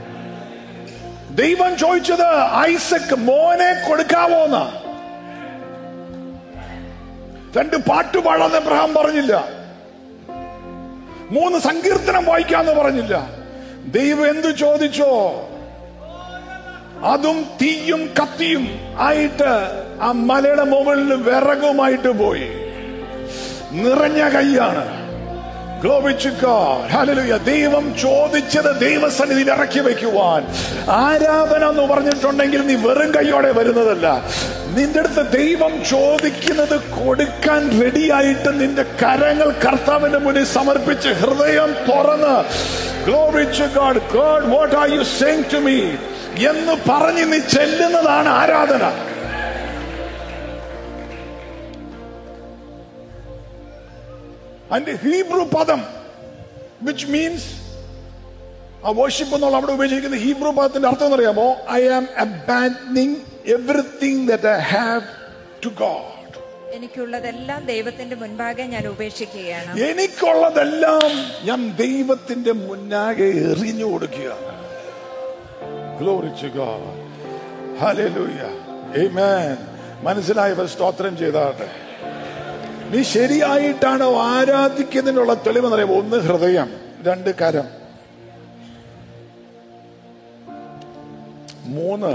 ദൈവം ചോദിച്ചത് ഐസക് മോനെ കൊടുക്കാവോന്ന രണ്ട് പാട്ട് പാടാന്ന് എബ്രഹാം പറഞ്ഞില്ല മൂന്ന് സങ്കീർത്തനം വായിക്കാന്ന് പറഞ്ഞില്ല ദൈവം എന്തു ചോദിച്ചോ അതും തീയും കത്തിയും ആയിട്ട് ആ മലയുടെ മുകളിൽ വിറകുമായിട്ട് പോയി നിറഞ്ഞ കൈയാണ് Glory to God. Hallelujah. ദൈവം ചോദിച്ചത് ദൈവസന്നിധിയിൽ ഇറക്കി വെക്കുവാൻ ആരാധന എന്ന് പറഞ്ഞിട്ടുണ്ടെങ്കിൽ നീ വെറും കൈയോടെ വരുന്നതല്ല നിന്റെ അടുത്ത് ദൈവം ചോദിക്കുന്നത് കൊടുക്കാൻ റെഡിയായിട്ട് നിന്റെ കരങ്ങൾ കർത്താവിന്റെ മുന്നിൽ സമർപ്പിച്ച് ഹൃദയം തുറന്ന് Glory to God. God, what are you saying to me? എന്ന് പറഞ്ഞ് നീ ചെല്ലുന്നതാണ് ആരാധന അതിന്റെ ഹീബ്രു പദം വിച്ച് മീൻസ് ആ വർഷിപ്പ് എന്നുള്ള അവിടെ ഉപയോഗിച്ചിരിക്കുന്ന ഹീബ്രു പദത്തിന്റെ അർത്ഥം എന്നറിയാമോ I am abandoning everything that I have to God എനിക്കുള്ളതെല്ലാം ദൈവത്തിന്റെ മുൻപാകെ ഞാൻ ഉപേക്ഷിക്കുകയാണ് എനിക്കുള്ളതെല്ലാം ഞാൻ ദൈവത്തിന്റെ മുന്നാകെ എറിഞ്ഞു കൊടുക്കുകയാണ് Glory to God. Hallelujah. Amen. മനസ്സിലായവർ സ്തോത്രം ചെയ്താട്ടെ നീ ശരിയായിട്ടാണോ ആരാധിക്കുന്നതിനുള്ള തെളിവ് എന്നറിയാമോ ഒന്ന് ഹൃദയം രണ്ട് കരം മൂന്ന്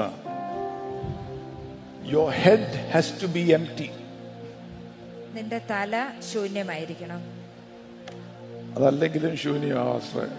your head has to be empty നിന്റെ തല ശൂന്യമായിരിക്കണം അതല്ലെങ്കിലും ശൂന്യാശ്രയം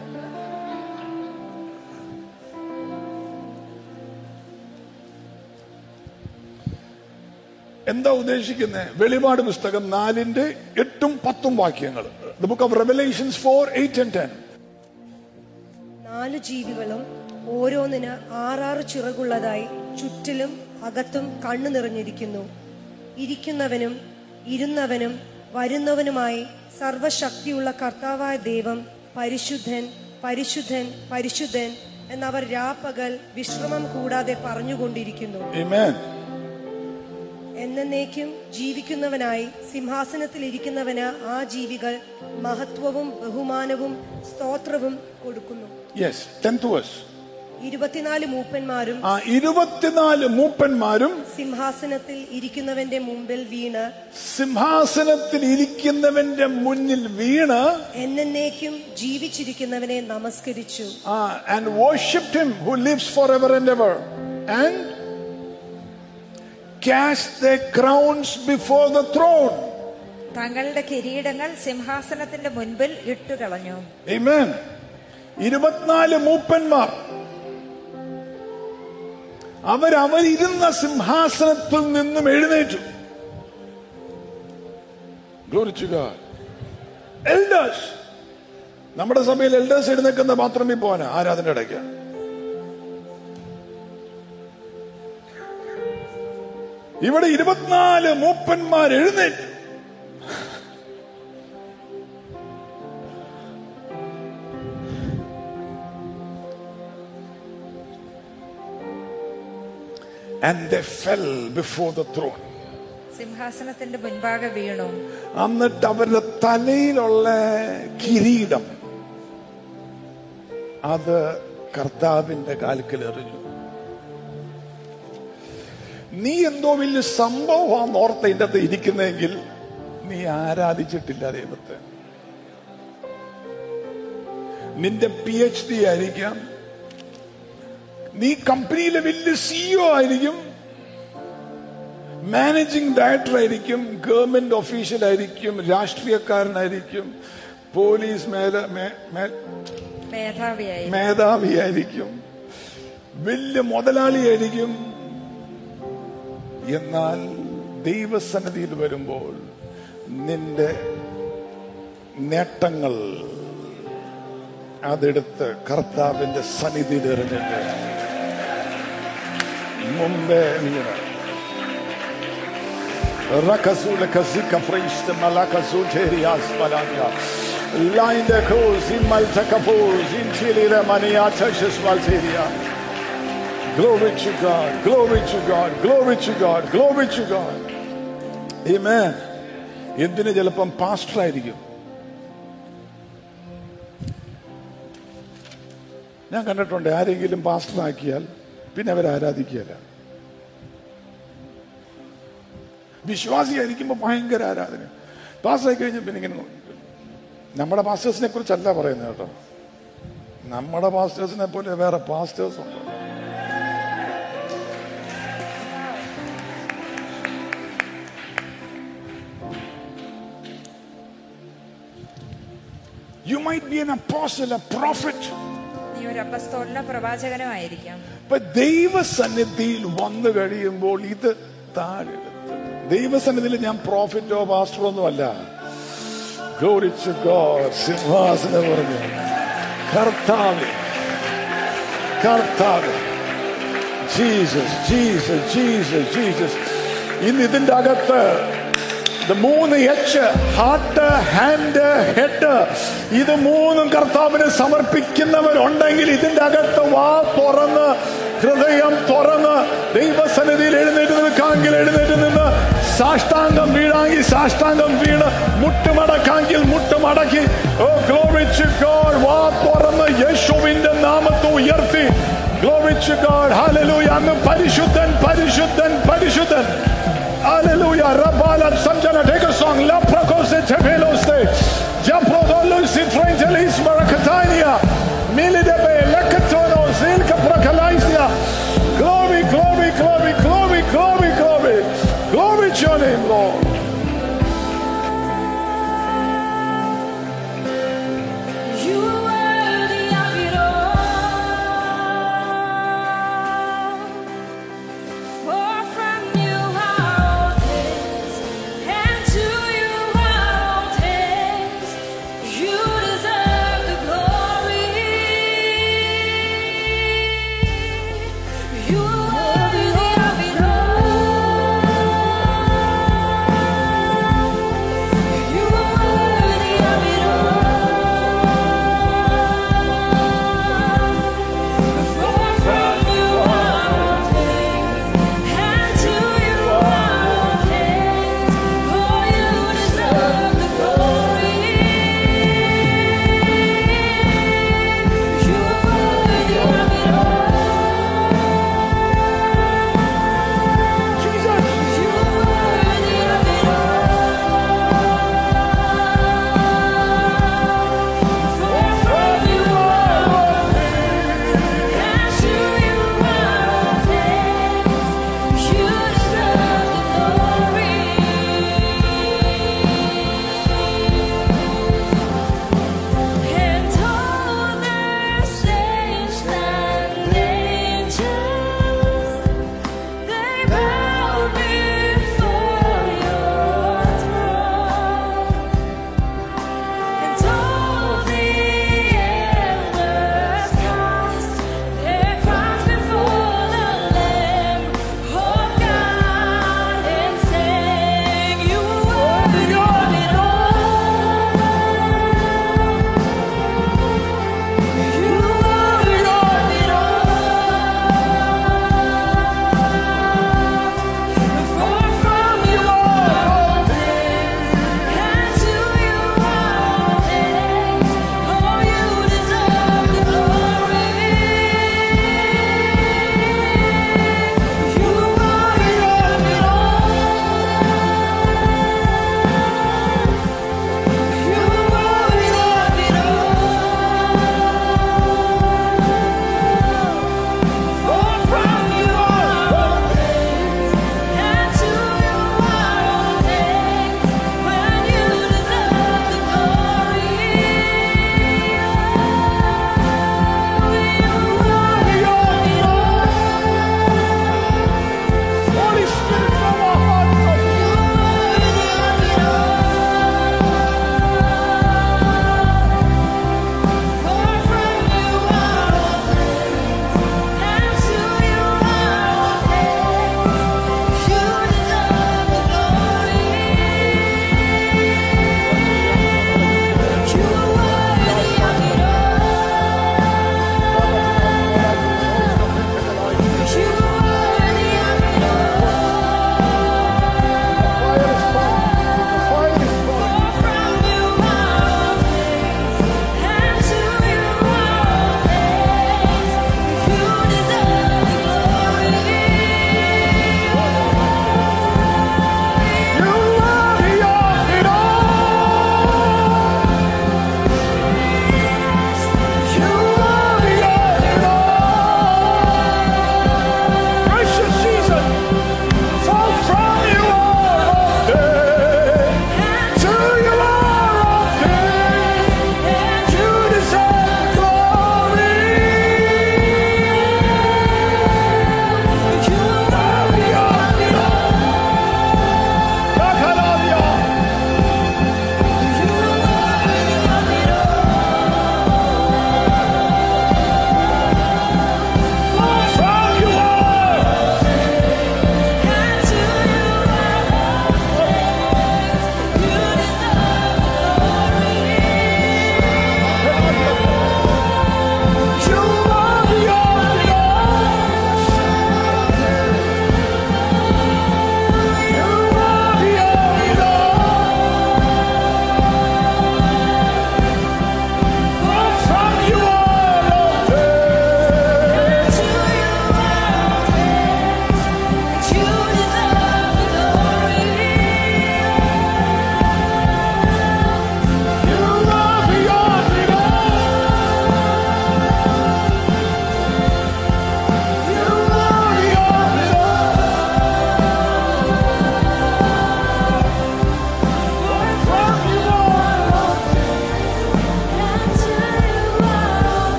എന്താ ഉദ്ദേശിക്കുന്നത് വെളിപാട് പുസ്തകം നാലിന്റെ എട്ടും പത്തും വാക്യങ്ങൾ the book of Revelations four eight and ten നാല് ജീവികളും ഓരോന്നിന് ആറാറ് ചിറകുള്ളതായി ചുറ്റിലും അകത്തും കണ്ണു നിറഞ്ഞിരിക്കുന്നു ഇരിക്കുന്നവനും ഇരുന്നവനും വരുന്നവനുമായി സർവശക്തിയുള്ള കർത്താവായ ദൈവം പരിശുദ്ധൻ പരിശുദ്ധൻ പരിശുദ്ധൻ എന്നവർ രാപ്പകൽ വിശ്രമം കൂടാതെ പറഞ്ഞുകൊണ്ടിരിക്കുന്നു Amen. എന്നേക്കും ജീവിക്കുന്നവനായി സിംഹാസനത്തിൽ ഇരിക്കുന്നവന് ആ ജീവികൾ മഹത്വവും ബഹുമാനവും സ്തോത്രവും കൊടുക്കുന്നു Yes, tenth verse. ഇരുപത്തിനാല് മൂപ്പന്മാരും ആ ഇരുപത്തിനാല് മൂപ്പന്മാരും സിംഹാസനത്തിൽ ഇരിക്കുന്നവന്റെ മുമ്പിൽ വീണ് സിംഹാസനത്തിൽ ഇരിക്കുന്നവന്റെ മുന്നിൽ വീണ് എന്നേക്കും ജീവിച്ചിരിക്കുന്നവനെ നമസ്കരിച്ചു and worshipped him who lives forever and ever and cast their crowns before the throne. തങ്ങളുടെ കിരീടങ്ങൾ സിംഹാസനത്തിന്റെ മുൻപിൽ ഇട്ടുകളഞ്ഞു Amen. ഇരുപത്തിനാല് മൂപ്പന്മാർ അവർ അവരിരുന്ന സിംഹാസനത്തിൽ നിന്നും എഴുന്നേറ്റു Glory to God. Elders. നമ്മുടെ സഭയിൽ എൽഡേഴ്സ് എഴുന്നേക്കുന്ന ബാത്റൂമിൽ പോകാനാ ആരാധന ഇടയ്ക്ക് ഇവിടെ ഇരുപത്തിനാല് മൂപ്പന്മാർ എഴുന്നേറ്റു and they fell before the throne. സിംഹാസനത്തിന്റെ മുൻപാകെ വീണു എന്നിട്ട് അവരുടെ തലയിലുള്ള കിരീടം അത് കർത്താവിന്റെ കാൽക്കൽ എറിഞ്ഞു നീ എന്തോ വലിയ സംഭവമാണെന്ന് ഓർത്ത് ഇതിന്റെ അകത്ത് ഇരിക്കുന്നെങ്കിൽ നീ ആരാധിച്ചിട്ടില്ല ദൈവത്തെ നിന്റെ പി എച്ച് ഡി ആയിരിക്കാം നീ കമ്പനിയിലെ വലിയ സിഇഒ ആയിരിക്കും മാനേജിംഗ് ഡയറക്ടർ ആയിരിക്കും ഗവൺമെന്റ് ഒഫീഷ്യൽ ആയിരിക്കും രാഷ്ട്രീയക്കാരനായിരിക്കും പോലീസ് മേല മേ- മേ- മേധാവിയായി മേധാവിയായിരിക്കും വലിയ മുതലാളിയായിരിക്കും എന്നാൽ ദൈവസന്നിധിയിൽ വരുമ്പോൾ നിന്റെ നേട്ടങ്ങൾ അതെടുത്ത് കർത്താവിന്റെ സന്നിധിയിൽ എറിഞ്ഞിട്ട് മുമ്പേ വീണ് Rakazule kazika freiste malakazu terias balania. Linde kos in maltakapos in chilire mania touches valteria. Glory to God, glory to God, glory to God, glory to God. Amen. എന്തിന് ചിലപ്പം പാസ്റ്റർ ആയിരിക്കും ഞാൻ കണ്ടിട്ടുണ്ട് ആരെങ്കിലും പാസ്റ്റർ ആക്കിയാൽ പിന്നെ അവർ ആരാധിക്കുകയല്ല വിശ്വാസിയായിരിക്കുമ്പോൾ ഭയങ്കര ആരാധന പാസ്സായി കഴിഞ്ഞ പിന്നെ ഇങ്ങനെ നോക്കി. നമ്മുടെ പാസ്റ്റേഴ്സിനെ കുറിച്ചല്ല പറയുന്നത് കേട്ടോ നമ്മുടെ പാസ്റ്റേഴ്സിനെ പോലെ വേറെ പാസ്റ്റേഴ്സ് ഉണ്ട് You might be an apostle, a prophet, നീ ഒരു അപ്പസ്തോലിനോ പ്രവാചകനോ ആയിരിക്കാം ഇപ്പൊ ദൈവസന്നിധിയിൽ വന്നു കഴിയുമ്പോൾ ഇത് താഴെ ദൈവസന്നിധിയിൽ ഞാൻ പ്രോഫിറ്റോ പാസ്റ്ററോ ഒന്നും അല്ല ഗ്ലോറിച്ച് ഗോഡ് സിംഹാസനം പറഞ്ഞു കർത്താവ് കർത്താവ് ജീസസ് ജീസസ് ജീസസ് ജീസസ് ഇന്ന് ഇതിന്റെ അകത്ത് ഇത് മൂന്ന് എച്ച് ഹാർട്ട് ഹാൻഡ് ഹെഡ് ഇത് മൂന്നും കർത്താവിന് സമർപ്പിക്കുന്നവരുണ്ടെങ്കിൽ ഇതിന്റെ അകത്ത് വാ തുറന്ന് ഹൃദയം തുറന്ന് ദൈവസന്നിധിയിൽ എഴുന്നേറ്റ് നിൽക്കാമെങ്കിൽ എഴുന്നേറ്റ് നിന്ന് സാഷ്ടാംഗം വീഴാമെങ്കിൽ സാഷ്ടാംഗം വീണ് മുട്ടുമടക്കാമെങ്കിൽ മുട്ടുമടക്കി ഓ ഗ്ലോറിച്ച് ഗോഡ് വാ തുറന്ന് യേശുവിന്റെ നാമത്തെ ഉയർത്തി ഗ്ലോറിച്ച് ഗോഡ് ഹല്ലേലൂയ അങ്ങ് പരിശുദ്ധൻ പരിശുദ്ധൻ പരിശുദ്ധൻ Hallelujah. Rabala Sanjana, take a song. La Procose Teveloste. Jamprodolus Infrangelis Maracatania. Milidebe Lekatono Zilka Procalaisia. Glory, glory, glory, glory, glory, glory. Glory to your name, Lord. You are worthy of it all. For from you are all things, and to you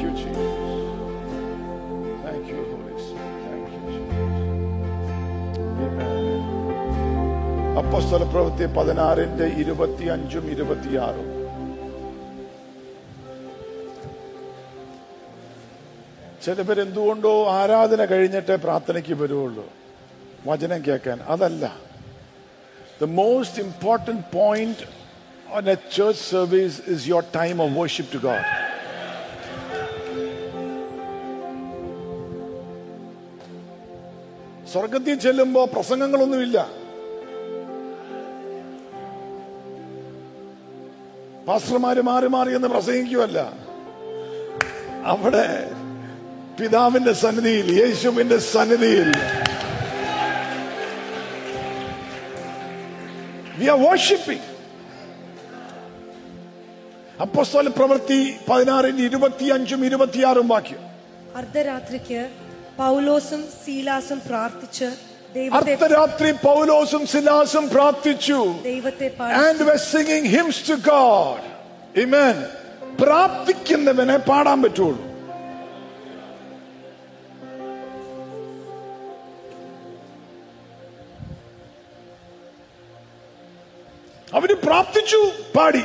you, Jesus. Thank you, Holy Spirit. Thank you, Jesus. Amen. അപ്പോസ്തല പ്രവൃത്തി പതിനാറിന്റെ ഇരുപത്തി അഞ്ചും ഇരുപത്തിയാറും ചിലവർ എന്തുകൊണ്ടോ ആരാധന കഴിഞ്ഞിട്ടേ പ്രാർത്ഥനയ്ക്ക് വരുവുള്ളൂ വചനം കേൾക്കാൻ അതല്ല the most important point on a church service is your time of worship to God സ്വർഗത്തിൽ ചെല്ലുമ്പോ പ്രസംഗങ്ങളൊന്നുമില്ല പാസ്റ്റർമാര് മാറി മാറി എന്ന് പ്രസംഗിക്കുമല്ല അവിടെ പിതാവിന്റെ സന്നിധിയിൽ യേശുവിന്റെ സന്നിധിയിൽ വി ആർ വർഷിപ്പിംഗ് അപ്പോസ്തല പ്രവൃത്തി പതിനാറിന്റെ ഇരുപത്തിയഞ്ചും ഇരുപത്തിയാറും വാക്യം അർദ്ധരാത്രിക്ക് പൗലോസും സീലാസും പ്രാർത്ഥിച്ച് ദൈവത്തെ അർദ്ധരാത്രി പൗലോസും സിലാസും പ്രാർത്ഥിച്ചു ദൈവത്തെ and were singing hymns to God. Amen. പ്രാർത്ഥിക്കുന്നവനെ പാടാൻ പറ്റുള്ളൂ അവര് പ്രാർത്ഥിച്ചു പാടി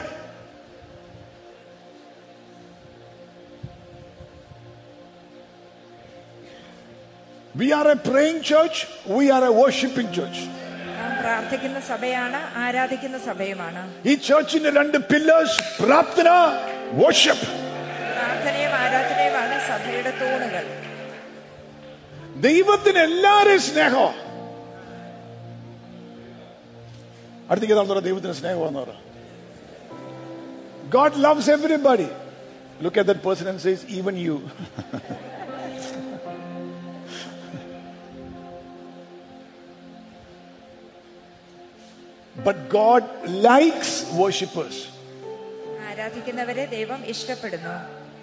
We are a praying church, we are a worshiping church. നാം പ്രാർത്ഥിക്കുന്ന സഭയാണ് ആരാധിക്കുന്ന സഭയുമാണ് ഈ ചർച്ചിന്റെ രണ്ട് പില്ലേഴ്സ് പ്രാർത്ഥന വർഷിപ്പ് പ്രാർത്ഥനയും ആരാധനയുമാണ് സഭയുടെ തൂണുകൾ ദൈവത്തിന് എല്ലാരെയും സ്നേഹം അടുത്തേക്ക് നടത്തുന്ന ദൈവത്തിന് സ്നേഹമാന്ന് പറ God loves everybody look at that person and says even you but God likes worshippers ആരാധിക്കുന്നവരെ ദൈവം ഇഷ്ടപ്പെടുന്നു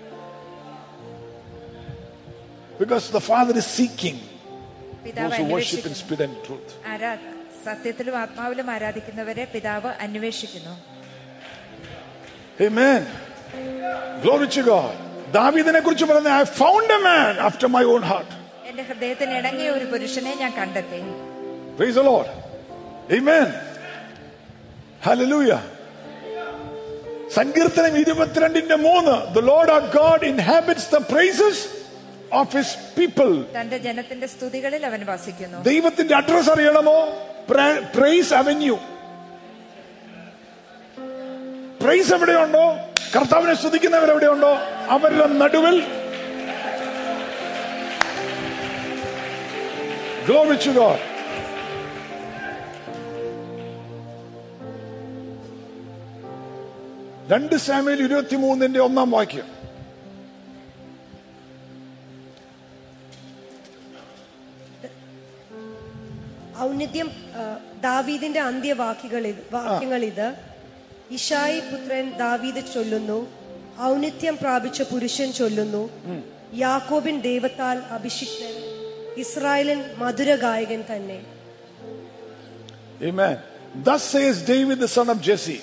because the father is seeking പിതാവ് those who worship in അന്വേഷിക്കുന്നു spirit and truth. ആരാ സത്യത്തിലും ആത്മാവിലും ആരാധിക്കുന്നവരെ പിതാവ് അന്വേഷിക്കുന്നു Amen. Glory to God. ദാവീദിനെ കുറിച്ച് പറഞ്ഞ I found a man after my own heart എന്റെ ഹൃദയത്തിന് ഇണങ്ങിയ ഒരു പുരുഷനെ ഞാൻ കണ്ടെത്തി Praise the Lord. Amen. Hallelujah. സങ്കീർത്തനം ഇരുപത്തിരണ്ടിന്റെ മൂന്ന് the Lord our God inhabits the praises of his people തന്റെ ജനത്തിന്റെ സ്തുതികളിൽ അവൻ വസിക്കുന്നു ദൈവത്തിന്റെ അഡ്രസ് അറിയണമോ പ്രൈസ് അവന്യൂ പ്രൈസ് എവിടെയുണ്ടോ കർത്താവിനെ സ്തുതിക്കുന്നവർ എവിടെയുണ്ടോ അവരുടെ നടുവിൽ Glory to God. രണ്ട് സാമ്യൽ ഇരുപത്തി മൂന്നിന്റെ ഒന്നാം വാക്യം ഔന്നിത്യം ആ, ദാവീദിന്റെ അന്ത്യവാക്യങ്ങൾ ഇത് വാക്യങ്ങൾ ഇത് ഇഷായി പുത്രൻ ദാവീദ് ചൊല്ലുന്നു ഔന്നിത്യം പ്രാപിച്ച പുരുഷൻ ചൊല്ലുന്നു യാക്കോബിൻ ദൈവത്താൽ അഭിഷിക്തൻ ഇസ്രായേലൻ മധുരഗായകൻ തന്നെ Amen. Thus says David, the son of Jesse.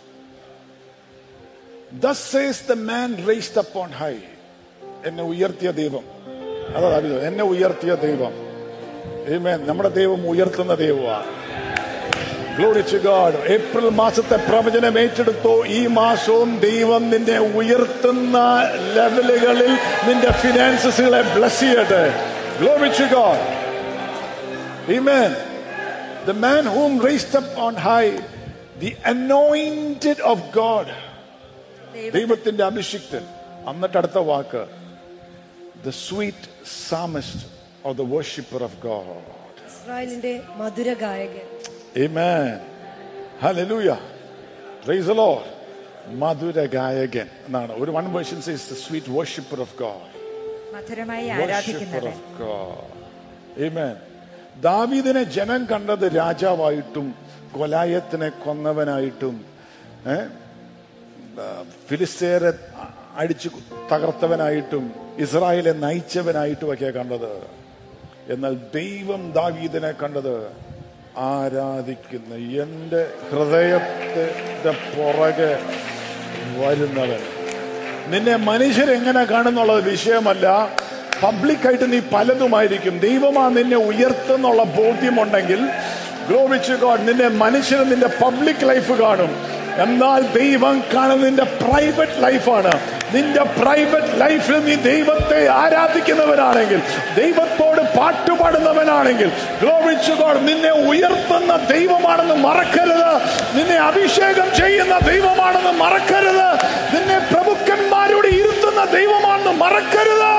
Thus says the man raised up on high. എന്നെ ഉയർത്തിയ ദൈവം അതാ ദാവീദ്, എന്നെ ഉയർത്തിയ ദൈവം Amen. നമ്മുടെ ദൈവം ഉയർത്തുന്ന ദൈവമാണ് ഗ്ലോറി ടു ഗോഡ് ഏപ്രിൽ മാസത്തെ പ്രവചനം ഏറ്റെടുത്തോ ഈ മാസവും ദൈവം നിന്നെ ഉയർത്തുന്ന ലെവലുകളിൽ നിന്റെ ഫിനാൻസസുകളെ ബ്ലസ് ചെയ്യട്ടെ glory to God Amen. The man whom raised up on high, the anointed of God. ദൈവം ദൈവത്തിന്റെ അഭിഷിക്തൻ എന്നിട്ട് അടുത്ത വാക്ക് the sweet psalmist of the worshipper of God ഇസ്രായേലിന്റെ മധുരഗായകൻ Amen. Hallelujah. Praise the Lord. മധുര ഗായകൻ എന്നാണ് ഒരു one version says the sweet worshipper of God മധുരമായി worshipper ആരാധിക്കുന്നവൻ of God. Amen. ദാവീദിനെ ജനം കണ്ടത് രാജാവായിട്ടും കൊലായത്തിനെ കൊന്നവനായിട്ടും ഏ, ആ, ഫിലിസ്തീനെ അടിച്ചു തകർത്തവനായിട്ടും ഇസ്രായേലെ നയിച്ചവനായിട്ടും ഒക്കെ കണ്ടത് എന്നാൽ ദൈവം ദാവീദിനെ കണ്ടത് ആരാധിക്കുന്ന എന്റെ ഹൃദയത്തിന്റെ പുറകെ വരുന്നവൻ നിന്നെ മനുഷ്യർ എങ്ങനെ കാണുന്നുള്ളത് വിഷയമല്ല പബ്ലിക്കായിട്ട് നീ പലതുമായിരിക്കും ദൈവമാ നിന്നെ ഉയർത്തുന്നുള്ള ബോധ്യമുണ്ടെങ്കിൽ ഗ്ലോവിച്ച് ഗോഡ് നിന്നെ മനുഷ്യർ നിന്റെ പബ്ലിക് ലൈഫ് കാണും എന്നാൽ ദൈവം കാണുന്ന നിന്റെ പ്രൈവറ്റ് ലൈഫാണ് നിന്റെ പ്രൈവറ്റ് ലൈഫിൽ നീ ദൈവത്തെ ആരാധിക്കുന്നവനാണെങ്കിൽ ദൈവത്തോട് പാട്ടുപാടുന്നവനാണെങ്കിൽ ഗ്ലോവിച്ച് ഗോഡ് നിന്നെ ഉയർത്തുന്ന ദൈവമാണെന്ന് മറക്കരുത് നിന്നെ അഭിഷേകം ചെയ്യുന്ന ദൈവമാണെന്ന് മറക്കരുത് നിന്നെ പ്രഭുക്കന്മാരോട് ഇരുത്തുന്ന ദൈവമാണെന്ന് മറക്കരുത്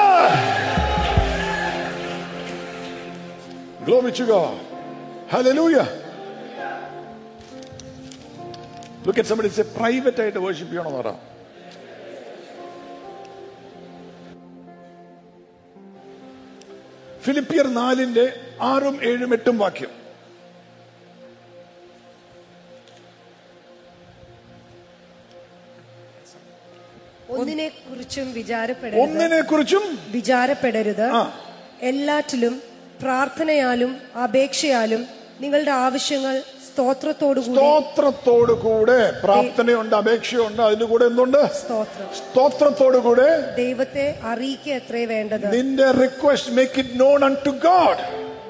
Glory to God. Hallelujah. Look at somebody say private ആയിട്ട് worship ചെയ്യണമെന്ന് പറ ഫിലിപ്പിയർ നാലിന്റെ ആറും ഏഴും എട്ടും വാക്യം ഒന്നിനെ കുറിച്ചും വിചാരപ്പെടരുത് ഒന്നിനെ കുറിച്ചും വിചാരപ്പെടരുത് ആ. എല്ലാറ്റിലും പ്രാർത്ഥനയാലും അപേക്ഷയാലും നിങ്ങളുടെ ആവശ്യങ്ങൾ സ്തോത്രത്തോടുകൂടി സ്തോത്രത്തോടു കൂടെ പ്രാർത്ഥനയുണ്ട് അപേക്ഷയുണ്ട് അതിന്റെ കൂടെ എന്തുണ്ട് സ്തോത്രം സ്തോത്രത്തോടു കൂടെ ദൈവത്തെ അറിയിക്കുക എത്രേ വേണ്ടത് നിന്റെ request make it known unto God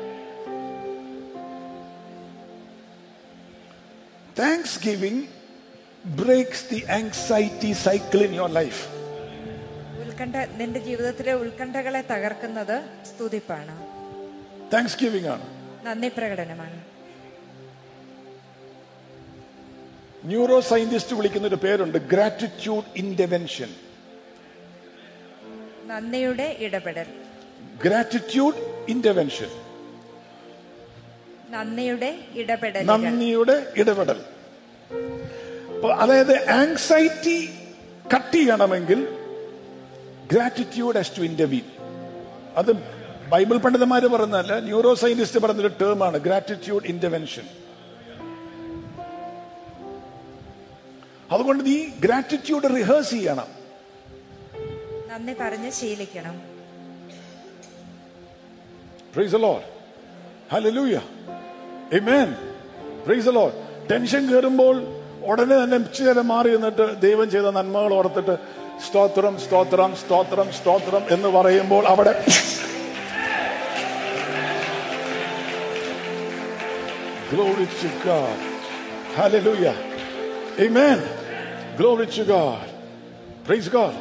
thanksgiving breaks the anxiety cycle in your life ഉത്കണ്ഠ നിന്റെ ജീവിതത്തിലെ ഉത്കണ്ഠകളെ തകർക്കുന്നത് സ്തുതിപ്പാണ് താങ്ക്സ് ഗിവിംഗ് ആണ് നന്ദി പ്രകടനമാണ് ന്യൂറോ സയന്റിസ്റ്റ് വിളിക്കുന്ന ഒരു പേരുണ്ട് ഗ്രാറ്റിറ്റ്യൂഡ് ഇന്റർവെൻഷൻ നന്ദിയുടെ ഇടപെടൽ ഗ്രാറ്റിറ്റ്യൂഡ് ഇന്റർവെൻഷൻ നന്ദിയുടെ ഇടപെടൽ നന്ദിയുടെ ഇടപെടൽ അപ്പൊ അതായത് ആങ്സൈറ്റി കട്ട് ചെയ്യണമെങ്കിൽ ഗ്രാറ്റിറ്റ്യൂഡ് ഹസ് ടു ഇന്റർവീൻ അത് ബൈബിൾ പണ്ഡിതന്മാര് പറഞ്ഞല്ല ന്യൂറോ സയന്റിസ്റ്റ് പറഞ്ഞൊരു ടേമാണ് ഗ്രാറ്റിറ്റ്യൂഡ് ഇന്റർവെൻഷൻ അതുകൊണ്ട് നീ ഗ്രാറ്റിറ്റ്യൂഡ് റിഹേഴ്സ് ചെയ്യണം നന്ദി പറഞ്ഞ് ശീലിക്കണം Praise the Lord. Hallelujah. Amen. Praise the Lord. Tension കയറുമ്പോൾ ഉടനെ തന്നെ ഇച്ചിരി നേരം മാറി നിന്നിട്ട് ദൈവം ചെയ്ത നന്മകൾ ഓർത്തിട്ട് സ്തോത്രം സ്തോത്രം സ്തോത്രം സ്തോത്രം എന്ന് പറയുമ്പോൾ അവിടെ Glory to God. Hallelujah. Amen. Glory to God. Praise God.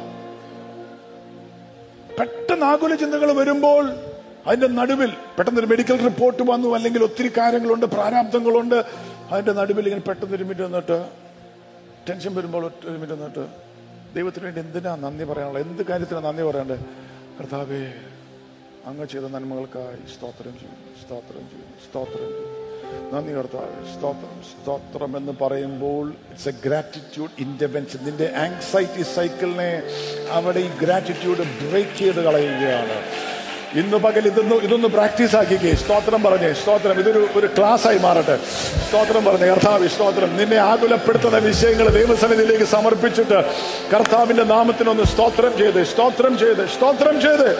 പെട്ടെന്ന് ആകുല ചിന്തകൾ വരുമ്പോൾ അതിന്റെ നടുവിൽ പെട്ടെന്ന് ഒരു മെഡിക്കൽ റിപ്പോർട്ട് വന്നു അല്ലെങ്കിൽ ഒത്തിരി കാര്യങ്ങളുണ്ട് പ്രാരാബ്ദങ്ങളുണ്ട് അതിന്റെ നടുവിൽ ഇങ്ങനെ പെട്ടെന്ന് ഒരു മിനിറ്റ് നിന്നിട്ട് ടെൻഷൻ വരുമ്പോൾ ഒറ്റ ഒരു മിനിറ്റ് നിന്നിട്ട് ദൈവത്തിന് വേണ്ടി എന്തിനാ നന്ദി പറയാനുള്ളത് എന്ത് കാര്യത്തിനാണ് നന്ദി പറയണ്ടേ കർത്താവേ അങ്ങ് ചെയ്ത നന്മകൾക്കായി സ്തോത്രം ചെയ്യുന്നു സ്തോത്രം ചെയ്യുന്നു സ്തോത്രം ചെയ്യുന്നു നന്ദി കർത്താവേ സ്തോത്രം സ്തോത്രം എന്ന് പറയുമ്പോൾ ഇറ്റ്സ് എ ഗ്രാറ്റിറ്റ്യൂഡ് ഇന്റർവെൻഷൻ നിന്റെ ആങ്സൈറ്റി സൈക്കിളിനെ അവിടെ ഈ ഗ്രാറ്റിറ്റ്യൂഡ് ബ്രേക്ക് ചെയ്ത് കളയുകയാണ് ഇന്ന് പകൽ ഇതൊന്ന് ഇതൊന്ന് പ്രാക്ടീസ് ആക്കിക്കേ സ്തോത്രം പറഞ്ഞേ സ്തോത്രം ഇതൊരു ഒരു ക്ലാസ് ആയി മാറട്ടെ സ്തോത്രം പറഞ്ഞേ കർത്താവ് സ്തോത്രം നിന്നെ ആകുലപ്പെടുത്തുന്ന വിഷയങ്ങൾ ദൈവസന്നിധിയിലേക്ക് സമർപ്പിച്ചിട്ട് കർത്താവിന്റെ നാമത്തിനൊന്ന് സ്തോത്രം ചെയ്ത് സ്തോത്രം ചെയ്ത് സ്തോത്രം ചെയ്ത്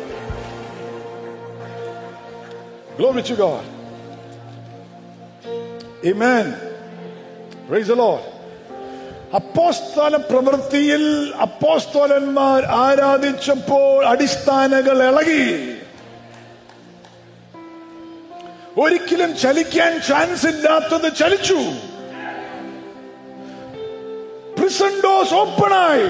Glory to God. Amen. Praise the Lord. അപ്പോസ്തല പ്രവൃത്തിയിൽ അപ്പോസ്തോലന്മാർ ആരാധിച്ചപ്പോൾ അടിസ്ഥാനങ്ങൾ ഇളകി ഒരിക്കലും ചലിക്കാൻ ചാൻസ് ഇല്ലാത്തത് ചലിച്ചു പ്രിസൺ ഡോസ് ഓപ്പണായി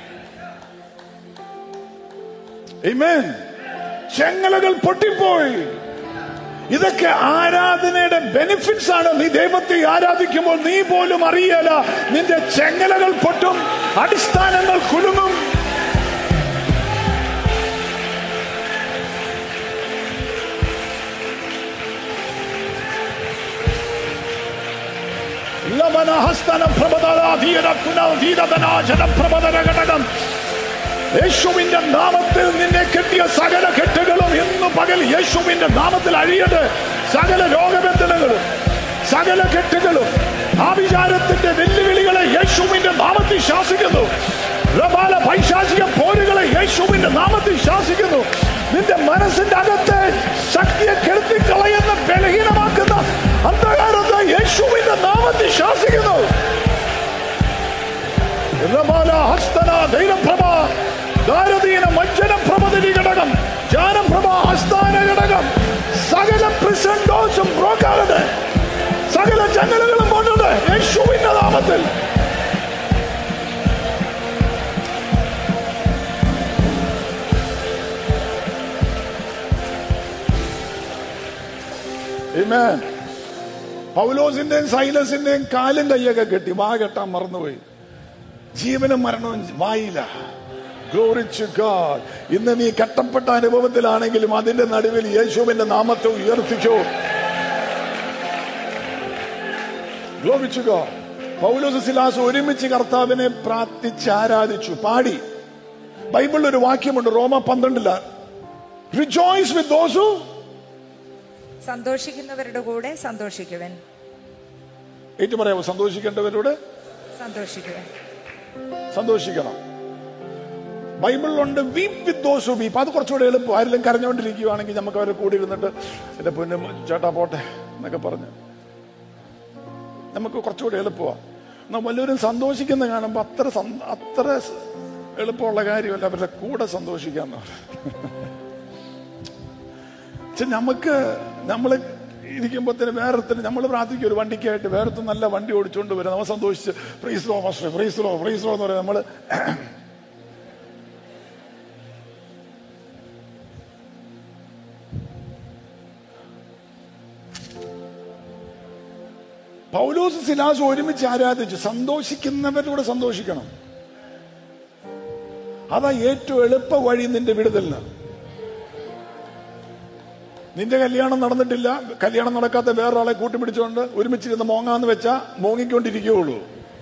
Amen. ചെങ്ങലകൾ പൊട്ടിപ്പോയി ഇതൊക്കെ ആരാധനയുടെ ബെനിഫിറ്റ്സ് ആണ് നീ ദൈവത്തെ ആരാധിക്കുമ്പോൾ നീ പോലും അറിയല നിന്റെ ചെങ്ങലകൾ പൊട്ടും അടിസ്ഥാനങ്ങൾ കുലുങ്ങും ലവനഹസ്തന പ്രബദാധീര പുനധീരതനാശന പ്രബദന ഘടകം യേശുവിന്റെ നാമത്തിൽ നിന്നെ കെട്ടിയ സകല കെട്ടുകളും ഇന്ന് പകൽ യേശുവിന്റെ നാമത്തിൽ അഴിയട്ടെ സകല രോഗബന്ധനങ്ങളും സകല കെട്ടുകളും ആവിചാരത്തിന്റെ വെല്ലുവിളികളെ യേശുവിന്റെ നാമത്തിൽ ശാസിക്കുന്നു പ്രബാല പൈശാചിക പോരുകളെ യേശുവിന്റെ നാമത്തിൽ ശാസിക്കുന്നു നിന്റെ മനസ്സിന്റെ അകത്തെ ശക്തിയെ കെടുത്തി കളയുന്ന ബലഹീനമാക്കുന്ന അന്ധകാരത്തെ യേശുവിന്റെ നാമത്തിൽ ശാസിക്കുന്നു രമാല ഹസ്തന ധൈര്യപ്രഭ ദാരദീന മജ്ജന പ്രഭതിരി ഘടകം ജാനപ്രഭ ഹസ്താന ഘടകം സകല prison doors ഉം ബ്രോക്കാകട്ടെ സകല ജനലുകളും പോകട്ടെ യേശുവിന്റെ നാമത്തിൽ Amen. പൗലോസിന്റെയും സൈലസിന്റെയും കാലും കൈയൊക്കെ കെട്ടി വാ കെട്ടാൻ മറന്നുപോയി ജീവനും മരണവും വായില്ല ഗ്ലോറിച്ചു ഗാഡ് ഇന്ന് നീ കട്ടപ്പെട്ട അനുഭവത്തിലാണെങ്കിലും അതിന്റെ നടുവിൽ യേശുവിന്റെ നാമത്തെ ഉയർത്തിക്കോ ഗ്ലോറിച്ചു ഗാഡ് പൗലോസ് സിലാസ് ഒരുമിച്ച് കർത്താവിനെ പ്രാർത്ഥിച്ച് ആരാധിച്ചു പാടി ബൈബിളിൽ ഒരു വാക്യമുണ്ട് റോമ പന്ത്രണ്ടില റിജോയ്സ് വിത്ത് ദോസു സന്തോഷിക്കുന്നവരുടെ കൂടെ സന്തോഷിക്കുവൻ ഏറ്റു പറയാമോ സന്തോഷിക്കേണ്ടവരോട് സന്തോഷിക്കുവൻ സന്തോഷിക്കണം ബൈബിളിലുണ്ട് വീപ്പ് വിത്ത് ദോസ് വീപ്പ് അത് കുറച്ചുകൂടെ എളുപ്പം ആരെങ്കിലും കരഞ്ഞുകൊണ്ടിരിക്കുകയാണെങ്കിൽ നമുക്ക് അവരെ കൂടി ഇരുന്നിട്ട് എന്റെ പൊന്നും ചേട്ടാ പോട്ടെ എന്നൊക്കെ പറഞ്ഞ് നമുക്ക് കുറച്ചുകൂടെ എളുപ്പമാണ് എന്നാൽ വല്ലവരും സന്തോഷിക്കുന്ന കാണുമ്പോൾ അത്ര സന്ത- അത്ര സ് എളുപ്പമുള്ള കാര്യമല്ല അവരുടെ കൂടെ സന്തോഷിക്കാന്ന് പക്ഷെ നമുക്ക് നമ്മൾ ഇരിക്കുമ്പോഴത്തേന് വേറൊരുത്തിന് നമ്മൾ പ്രാർത്ഥിക്കും ഒരു വണ്ടിക്കായിട്ട് വേറൊരു നല്ല വണ്ടി ഓടിച്ചുകൊണ്ട് വരും നമ്മൾ സന്തോഷിച്ച് ഫ്രീസ് ലോ മാസ്റ്റർ ഫ്രീസ് ലോ ഫ്രീസ് ലോ എന്ന് പറയാം നമ്മൾ പൗലോസ് സിലാസ് ഒരുമിച്ച് ആരാധിച്ചു സന്തോഷിക്കുന്നവരോട് സന്തോഷിക്കണം അതാ ഏറ്റവും എളുപ്പ വഴി നിന്റെ വിടുതലിന് നിന്റെ കല്യാണം നടന്നിട്ടില്ല കല്യാണം നടക്കാത്ത വേറൊരാളെ കൂട്ടിപ്പിടിച്ചുകൊണ്ട് ഒരുമിച്ചിരുന്ന് മോങ്ങാന്ന് വെച്ചാ മോങ്ങിക്കൊണ്ടിരിക്കുകയുള്ളൂ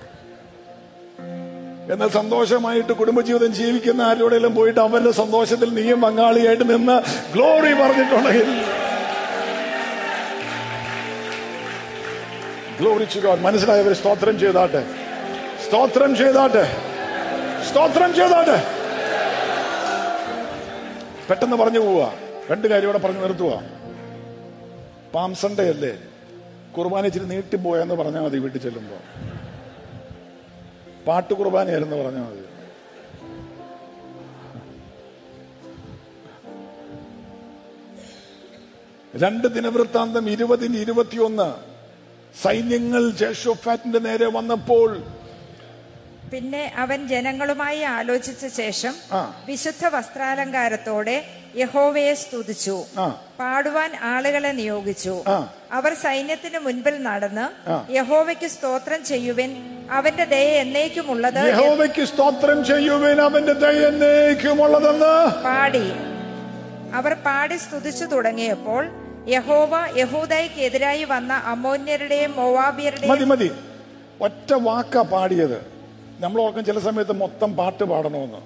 എന്നാൽ സന്തോഷമായിട്ട് കുടുംബജീവിതം ജീവിക്കുന്ന ആരോടെങ്കിലും പോയിട്ട് അവരുടെ സന്തോഷത്തിൽ നീയും പങ്കാളിയായിട്ട് നിന്ന് ഗ്ലോറി പറഞ്ഞിട്ടുണ്ടെങ്കിൽ ഗ്ലോറിച്ചു ഗോഡ് മനസ്സിലായവർ സ്തോത്രം ചെയ്താട്ടെ സ്തോത്രം ചെയ്താട്ടെ സ്തോത്രം ചെയ്താട്ടെ പെട്ടെന്ന് പറഞ്ഞു പോവാ രണ്ട് കാര്യം ഇവിടെ പറഞ്ഞു നിർത്തുക പാം സൺഡേ അല്ലേ കുർബാന ഇച്ചിരി നീട്ടിപ്പോയെന്ന് പറഞ്ഞാൽ മതി വീട്ടിൽ ചെല്ലുമ്പോ പാട്ട് കുർബാനയായിരുന്നു പറഞ്ഞാൽ മതി രണ്ട് ദിനവൃത്താന്തം ഇരുപതിന് ഇരുപത്തിയൊന്ന് സൈന്യങ്ങൾ ജേഷോഫാറ്റിന്റെ നേരെ വന്നപ്പോൾ പിന്നെ അവൻ ജനങ്ങളുമായി ആലോചിച്ച ശേഷം ആ. വിശുദ്ധ വസ്ത്രാലങ്കാരത്തോടെ യഹോവയെ സ്തുതിച്ചു ആ. പാടുവാൻ ആളുകളെ നിയോഗിച്ചു ആ. അവർ സൈന്യത്തിന് മുൻപിൽ നടന്ന് ആ. യഹോവയ്ക്ക് സ്തോത്രം ചെയ്യുവിൻ അവന്റെ ദയ എന്നേക്കുമുള്ളത് യഹോവയ്ക്ക് സ്തോത്രം ചെയ്യുവാൻ അവന്റെ ദയ എന്നേക്കുമുള്ളതെന്ന് പാടി അവർ പാടി സ്തുതിച്ചു തുടങ്ങിയപ്പോൾ യഹോവ യഹൂദയ്ക്കെതിരായി വന്ന അമോന്യരുടെയും മോവാബിയരുടെയും മതി മതി ഒറ്റ വാക്കാ പാടിയത് നമ്മൾ ഓർക്കും ചില സമയത്ത് മൊത്തം പാട്ട് പാടണമെന്ന്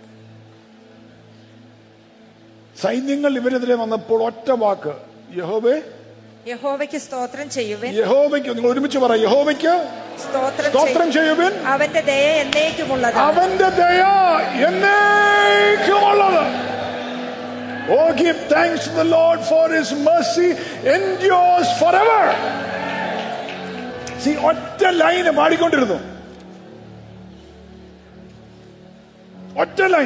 സൈന്യങ്ങൾ ഇവരെതിരെ വന്നപ്പോൾ ഒറ്റ വാക്ക് യഹോവേ യഹോവയ്ക്ക് സ്തോത്രം ചെയ്യുവിൻ യഹോവയ്ക്ക് നിങ്ങൾ ഒരുമിച്ച് പറ യഹോവയ്ക്ക് സ്തോത്രം സ്തോത്രം ചെയ്യ- ചെയ്യുവിൻ അവന്റെ ദയ എന്നേക്കുമുള്ളത് അവന്റെ ദയ എന്നേക്കുമുള്ളത് Oh, give thanks to the Lord for his mercy endures forever. See, ഒറ്റ ലൈന് പാടിക്കൊണ്ടിരുന്നു ഒറ്റ ലൈൻ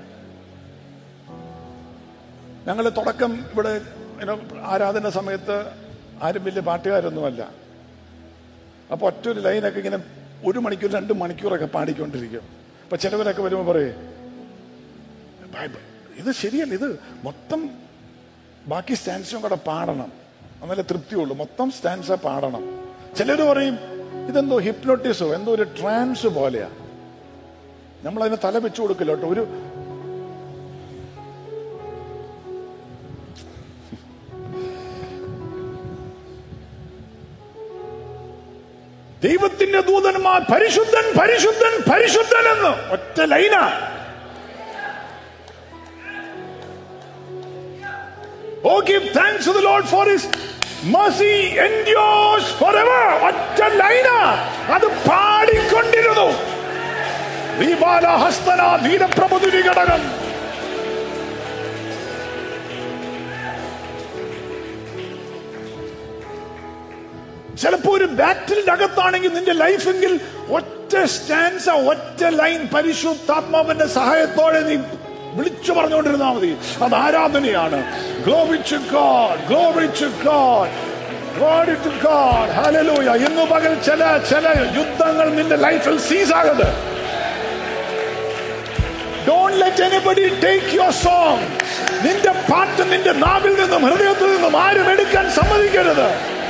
ഞങ്ങൾ തുടക്കം ഇവിടെ you know, ആരാധന സമയത്ത് ആരും വലിയ പാട്ടുകാരൊന്നുമല്ല അപ്പൊ ഒറ്റ ഒരു ലൈനൊക്കെ ഇങ്ങനെ ഒരു മണിക്കൂർ രണ്ട് മണിക്കൂറൊക്കെ പാടിക്കൊണ്ടിരിക്കും അപ്പൊ ചിലവരൊക്കെ വരുമ്പോ പറയേ ബൈബിൾ ഇത് ശരിയല്ല ഇത് മൊത്തം ബാക്കി സ്റ്റാൻസും കൂടെ പാടണം എന്നാലേ തൃപ്തിയുള്ളൂ മൊത്തം സ്റ്റാൻസ പാടണം ചിലർ പറയും ഇതെന്തോ ഹിപ്നോട്ടിസോ എന്തോ ഒരു ട്രാൻസ് പോലെയാ നമ്മൾ അതിന് തല വെച്ചു കൊടുക്കില്ല കേട്ടോ ഒരു ദൈവത്തിന്റെ ദൂതന്മാർ പരിശുദ്ധൻ പരിശുദ്ധൻ പരിശുദ്ധൻ എന്ന് ഒറ്റ ലൈനാ Oh, give thanks to the Lord for His mercy endures forever. ഒറ്റ ലൈന അത് പാടിക്കൊണ്ടിരുന്നു ദീപാല ഹസ്തന ധീരപ്രഭുതിരി ഘടകം ചിലപ്പോ ഒരു ബാറ്റിലിന്റെ അകത്താണെങ്കിൽ നിന്റെ ലൈഫെങ്കിൽ ഒറ്റ ഒറ്റ സ്റ്റാൻസ് ഒറ്റ ലൈൻ പരിശുദ്ധാത്മാവിന്റെ സഹായത്തോടെ നീ വിളിച്ചു പറഞ്ഞുകൊണ്ടിരുന്നാൽ മതി അത് ആരാധനയാണ് glory to God glory to God glory to God hallelujah ഇന്നു പകൽ ചില ചില യുദ്ധങ്ങൾ നിന്റെ ലൈഫിൽ സീസ് ആകരുത് Don't let anybody take your song. നിന്റെ പാട്ട് നിന്റെ നാവിൽ നിന്നും ഹൃദയത്തിൽ നിന്നും ആരും എടുക്കാൻ സമ്മതിക്കരുത്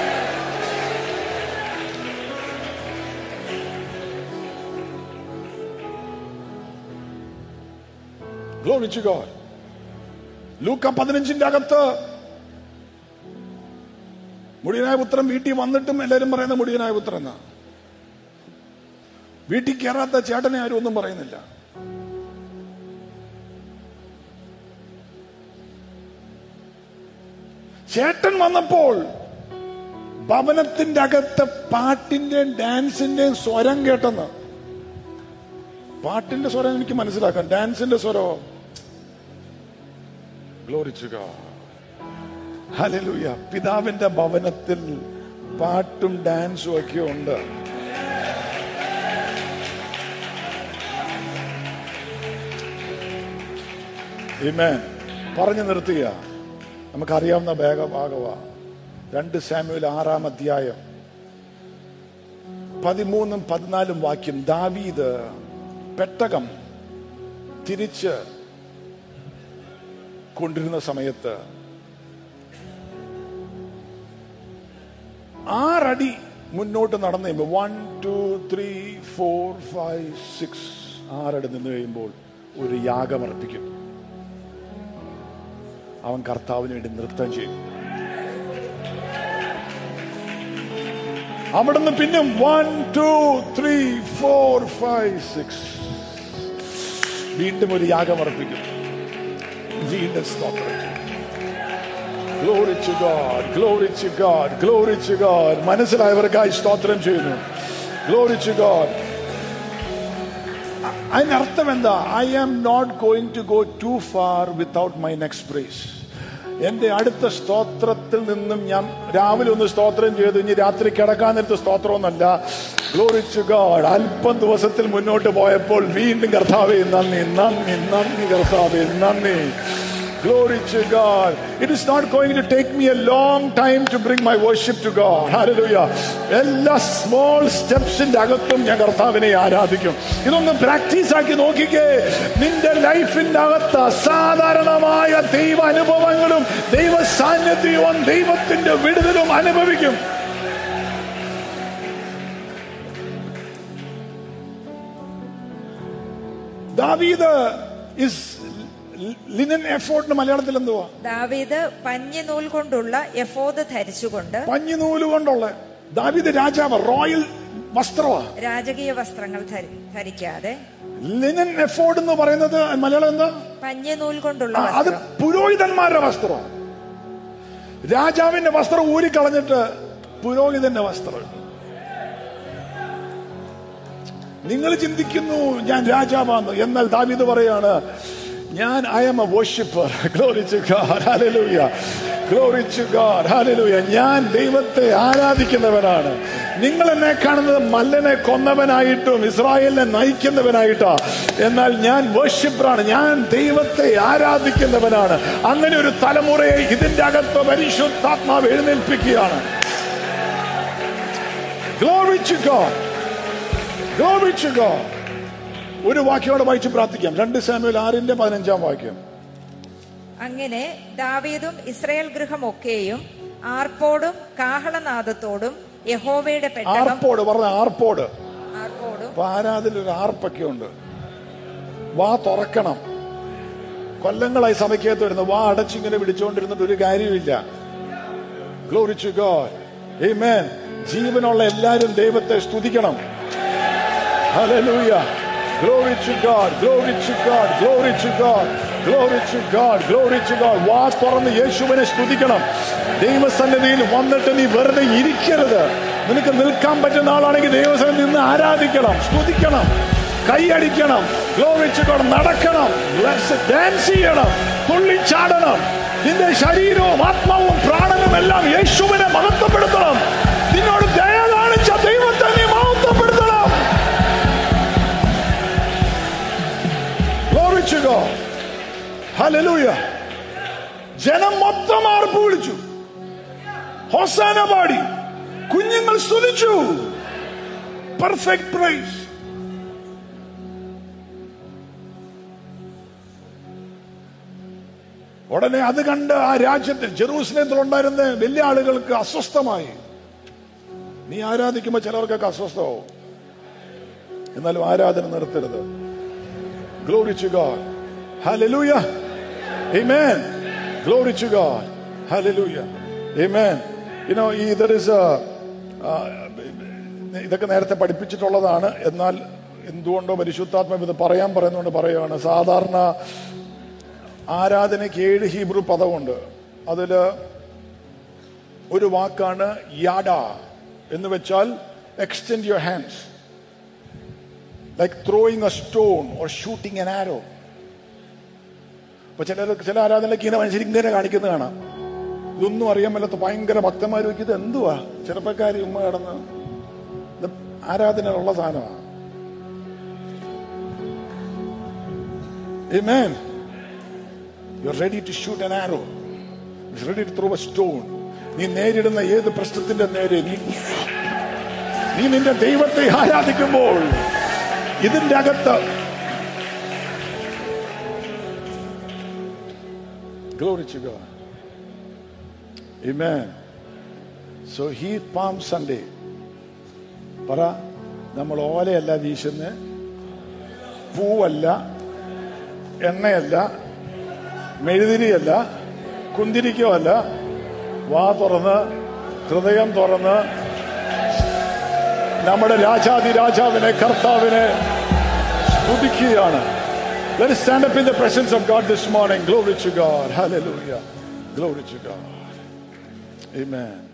Glory to God. ലൂക്ക പതിനഞ്ചിന്റെ അകത്ത് മുടിയനായ പുത്രൻ വീട്ടിൽ വന്നിട്ടും എല്ലാവരും പറയുന്ന മുടിയനായ പുത്രൻ എന്നാ വീട്ടിൽ കയറാത്ത ചേട്ടനെ ആരും ഒന്നും പറയുന്നില്ല ചേട്ടൻ വന്നപ്പോൾ ഭവനത്തിന്റെ അകത്ത് പാട്ടിന്റെയും ഡാൻസിന്റെയും സ്വരം കേട്ടെന്ന് പാട്ടിന്റെ സ്വരം എനിക്ക് മനസ്സിലാക്കാം ഡാൻസിന്റെ സ്വരമോ ഗ്ലോറിച്ചുക ഹലലൂയ പിതാവിന്റെ ഭവനത്തിൽ പാട്ടും ഡാൻസും ഒക്കെ ഉണ്ട് Amen. പറഞ്ഞു നിർത്തുക നമുക്കറിയാവുന്ന വേഗഭാഗവ രണ്ട് സാമ്യുവിൽ ആറാം അധ്യായം പതിമൂന്നും പതിനാലും വാക്യം ദാവീദ് പെട്ടകം തിരിച്ച് കൊണ്ടിരുന്ന സമയത്ത് ആറടി മുന്നോട്ട് നടന്നു കഴിയുമ്പോൾ one two three four five six ആറടി നിന്ന് കഴിയുമ്പോൾ ഒരു യാഗം അർപ്പിക്കും അവൻ കർത്താവിന് വേണ്ടി നൃത്തം ചെയ്യും അവിടുന്ന് പിന്നെ one two three four five six വീണ്ടും ഒരു യാഗം അർപ്പിക്കും വീണ്ടും സ്തോത്രം ചെയ്യും. Glory to God, glory to God, glory to God. മനസ്സിലായവർക്കായി സ്തോത്രം ചെയ്യുന്നു ഗ്ലോറി ടു ഗോഡ് അതിനർത്ഥം എന്താ I am not going to go too far without my next praise എന്റെ അടുത്ത സ്തോത്രത്തിൽ നിന്നും ഞാൻ രാവിലെ ഒന്ന് സ്തോത്രം ചെയ്തു ഇനി രാത്രി കിടക്കാൻ നേരത്ത് സ്തോത്രമൊന്നല്ല ഗ്ലോറിച്ചു ഗോഡ് അല്പം ദിവസത്തിൽ മുന്നോട്ട് പോയപ്പോൾ വീണ്ടും കർത്താവേ നന്ദി നന്ദി നന്ദി കർത്താവേ നന്ദി Glory to God. It is not going to take me a long time to bring my worship to God. Hallelujah. എല്ലാ സ്മോൾ സ്റ്റെപ്സിന്റെ അകത്തും ഞാൻ കർത്താവിനെ ആരാധിക്കും ഇതൊന്ന് പ്രാക്ടീസ് ആക്കി നോക്കിക്കേ നിന്റെ ലൈഫിന്റെ അകത്ത് അസാധാരണമായ ദൈവ അനുഭവങ്ങളും ദൈവ സാന്നിധ്യവും ദൈവത്തിന്റെ വിടുതലും അനുഭവിക്കും ദാവീദ് ഇസ് ലിനൻ എഫോർട്ടിന് മലയാളത്തിൽ എന്തുവാ ദാവീദ് പഞ്ഞിനൂൽ കൊണ്ടുള്ള എഫോദ് ധരിച്ചുകൊണ്ട് പഞ്ഞിനൂല് കൊണ്ടുള്ള ദാവീദ് രാജാവ് റോയൽ വസ്ത്രമാ രാജകീയ വസ്ത്രങ്ങൾ ധരി- ധരിക്കാതെ ലിനൻ എഫോർഡ് എന്ന് പറയുന്നത് മലയാളം എന്താ പഞ്ഞിനൂൽ കൊണ്ടുള്ള ആ, അത് വസ്ത്രം പുരോഹിതന്മാരുടെ വസ്ത്രം രാജാവിന്റെ വസ്ത്രം ഊരിക്കളഞ്ഞിട്ട് പുരോഹിതന്റെ വസ്ത്രം നിങ്ങൾ ചിന്തിക്കുന്നു ഞാൻ രാജാവാന്ന് എന്നാൽ ദാവീദ് പറയാണ് ഞാൻ I am a worshipper glory to God hallelujah glory to God hallelujah ഞാൻ ദൈവത്തെ ആരാധിക്കുന്നവനാണ് നിങ്ങൾ എന്നെ കാണുന്നത് മല്ലനെ കൊന്നവനായിട്ടും ഇസ്രായേലിനെ നയിക്കുന്നവനായിട്ടാ എന്നാൽ ഞാൻ വർഷിപ്പറാണ് ഞാൻ ദൈവത്തെ ആരാധിക്കുന്നവനാണ് അങ്ങനെ ഒരു തലമുറയെ ഇതിന്റെ അകത്ത് പരിശുദ്ധാത്മാവ് എഴുന്നേൽപ്പിക്കുകയാണ് glory to God glory to God ഒരു വാക്യോടെ വായിച്ച് പ്രാർത്ഥിക്കാം രണ്ട് സാമുവൽ ആറിന്റെ പതിനഞ്ചാം വാക്യം അങ്ങനെ ദാവീദും ഇസ്രയേൽ ഗൃഹമൊക്കെയും ആർപ്പോടും കാഹളനാദത്തോടും യഹോവയുടെ പെട്ടകം ആർപ്പോട് പറഞ്ഞ ആർപ്പോട് ആർപ്പോടും അപ്പൊ ആരാതിൽ ഒരു ആർപ്പൊക്കെ ഉണ്ട് വാ തുറക്കണം കൊല്ലങ്ങളായി സഭയ്ക്കകത്ത് വരുന്നു വാ അടച്ചിങ്ങനെ പിടിച്ചുകൊണ്ടിരുന്നിട്ട് ഒരു കാര്യമില്ല ഗ്ലോറിച്ചു ഗോഡ് Amen. ജീവനുള്ള എല്ലാരും ദൈവത്തെ സ്തുതിക്കണം Hallelujah. Glory to God. Glory to God. Glory to God. Glory to God. Glory to God. വാ തുറന്ന് യേശുവിനെ സ്തുതിക്കണം ദൈവസന്നിധിയിൽ വന്നിട്ട് നീ വെറുതെ ഇരിക്കരുത് നിനക്ക് നിൽക്കാൻ പറ്റുന്ന ആളാണെങ്കിൽ ദൈവസന്നിധി നിന്ന് ആരാധിക്കണം സ്തുതിക്കണം കൈയടിക്കണം ഗ്ലോറി ടു ഗോഡ് നടക്കണം ഡാൻസ് ചെയ്യണം തുള്ളിച്ചാടണം നിന്റെ ശരീരവും ആത്മാവും പ്രാണനും എല്ലാം യേശുവിനെ മഹത്വപ്പെടുത്തണം നിന്നോട് ദയ കാണിച്ച ദൈവത്തെ നീ മഹത്വപ്പെടുത്തണം to God. Hallelujah. ജനം മൊത്തം ആർപ്പ് വിളിച്ചു ഹൊസാന പാടി കുഞ്ഞുങ്ങൾ സ്തുതിച്ചു പെർഫെക്റ്റ് പ്രൈസ് ഉടനെ അത് കണ്ട് ആ രാജ്യത്തിൽ ജെറൂസലേത്തിൽ ഉണ്ടായിരുന്ന വലിയ ആളുകൾക്ക് അസ്വസ്ഥമായി നീ ആരാധിക്കുമ്പോൾ ചിലർക്കൊക്കെ അസ്വസ്ഥമാവും എന്നാലും ആരാധന നിർത്തരുത് Glory to God. Hallelujah. Amen. Glory to God. Hallelujah. Amen. You know, ഈ there is a, uh, ഇതൊക്കെ നേരത്തെ പഠിപ്പിച്ചിട്ടുള്ളതാണ് എന്നാൽ എന്തുകൊണ്ടോ പരിശുദ്ധാത്മ ഇത് പറയാൻ പറയുന്നതുകൊണ്ട് പറയുകയാണ് സാധാരണ ആരാധനയ്ക്ക് ഏഴ് ഹീബ്രു പദമുണ്ട് അതില് ഒരു വാക്കാണ് യാഡ എന്ന് വെച്ചാൽ extend your hands like throwing a stone or shooting an arrow അപ്പൊ ചില ചില ആരാധനയ്ക്ക് ഇങ്ങനെ മനുഷ്യർ ഇങ്ങനെ കാണിക്കുന്നത് കാണാം ഇതൊന്നും അറിയാൻ മേലാത്ത ഭയങ്കര ഭക്തന്മാർ വെക്കും ഇത് എന്തുവാ ചെറുപ്പക്കാരി ഉമ്മ കിടന്ന് ഇത് ആരാധനയുള്ള സാധനമാണ് Amen. You're ready to shoot an arrow. You're ready to throw a stone. നീ നേരിടുന്ന ഏത് പ്രശ്നത്തിന്റെ നേരെ നീ നീ നിന്റെ ദൈവത്തെ ആരാധിക്കുമ്പോൾ ഇതിന്റെ അകത്ത് Glory to God. Amen. So he Palm Sunday. പറ നമ്മൾ ഓലയല്ല വീശുന്ന പൂവല്ല എണ്ണയല്ല മെഴുതിരിയല്ല കുന്തിരിക്കോ അല്ല വാ തുറന്ന് ഹൃദയം തുറന്ന് നമ്മുടെ രാജാതി രാജാവിനെ കർത്താവിനെ സ്തുതിക്കുകയാണ് Let us stand up in the presence of God this morning. Glory to God. Hallelujah. Glory to God. Amen.